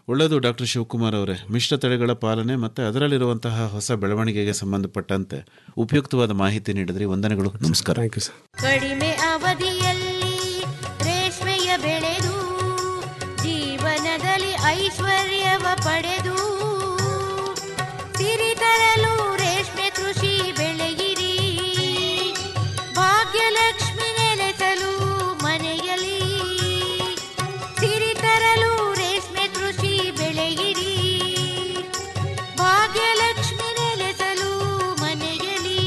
ಒಳ್ಳೆಯದು ಡಾಕ್ಟರ್ ಶಿವಕುಮಾರ್ ಅವರೇ ಮಿಶ್ರ ತಳಿಗಳ ಪಾಲನೆ ಮತ್ತು ಅದರಲ್ಲಿರುವಂತಹ ಹೊಸ ಬೆಳವಣಿಗೆಗೆ ಸಂಬಂಧಪಟ್ಟಂತೆ ಉಪಯುಕ್ತವಾದ ಮಾಹಿತಿ ನೀಡಿದ್ರಿ ವಂದನೆಗಳು ನಮಸ್ಕಾರ ಥ್ಯಾಂಕ್ ಯು ಸರ್ ಕಡಿಮೆ ಅವಧಿಯಲ್ಲಿ ರೇಷ್ಮೆಯ ಬೆಳೆದು ಜೀವನದಲ್ಲಿ ಐಶ್ವರ್ಯವ ಪಡೆದು ಸಿರಿ ತರಲು ರೇಷ್ಮೆ ಕೃಷಿ ಬೆಳೆಯಿರಿ ಭಾಗ್ಯಲಕ್ಷ್ಮಿ ನೆಲೆಸಲು ಮನೆಯಲ್ಲಿ ಸಿರಿ ತರಲು ರೇಷ್ಮೆ ಕೃಷಿ ಬೆಳೆಯಿರಿ ಭಾಗ್ಯಲಕ್ಷ್ಮಿ ನೆಲೆಸಲು ಮನೆಯಲ್ಲಿ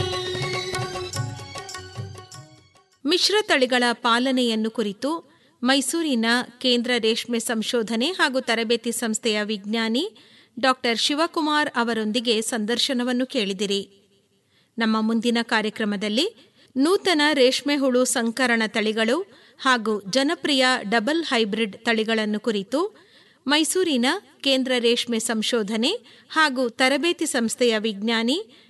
ಮಿಶ್ರ ತಳಿಗಳ ಪಾಲನೆಯನ್ನು ಕುರಿತು ಮೈಸೂರಿನ ಕೇಂದ್ರ ರೇಷ್ಮೆ ಸಂಶೋಧನೆ ಹಾಗೂ ತರಬೇತಿ ಸಂಸ್ಥೆಯ ವಿಜ್ಞಾನಿ ಡಾಕ್ಟರ್ ಶಿವಕುಮಾರ್ ಅವರೊಂದಿಗೆ ಸಂದರ್ಶನವನ್ನು ಕೇಳಿದಿರಿ ನಮ್ಮ ಮುಂದಿನ ಕಾರ್ಯಕ್ರಮದಲ್ಲಿ ನೂತನ ರೇಷ್ಮೆ ಹುಳು ಸಂಕರಣ ತಳಿಗಳು ಹಾಗೂ ಜನಪ್ರಿಯ ಡಬಲ್ ಹೈಬ್ರಿಡ್ ತಳಿಗಳನ್ನು ಕುರಿತು ಮೈಸೂರಿನ ಕೇಂದ್ರ ರೇಷ್ಮೆ ಸಂಶೋಧನೆ ಹಾಗೂ ತರಬೇತಿ ಸಂಸ್ಥೆಯ ವಿಜ್ಞಾನಿ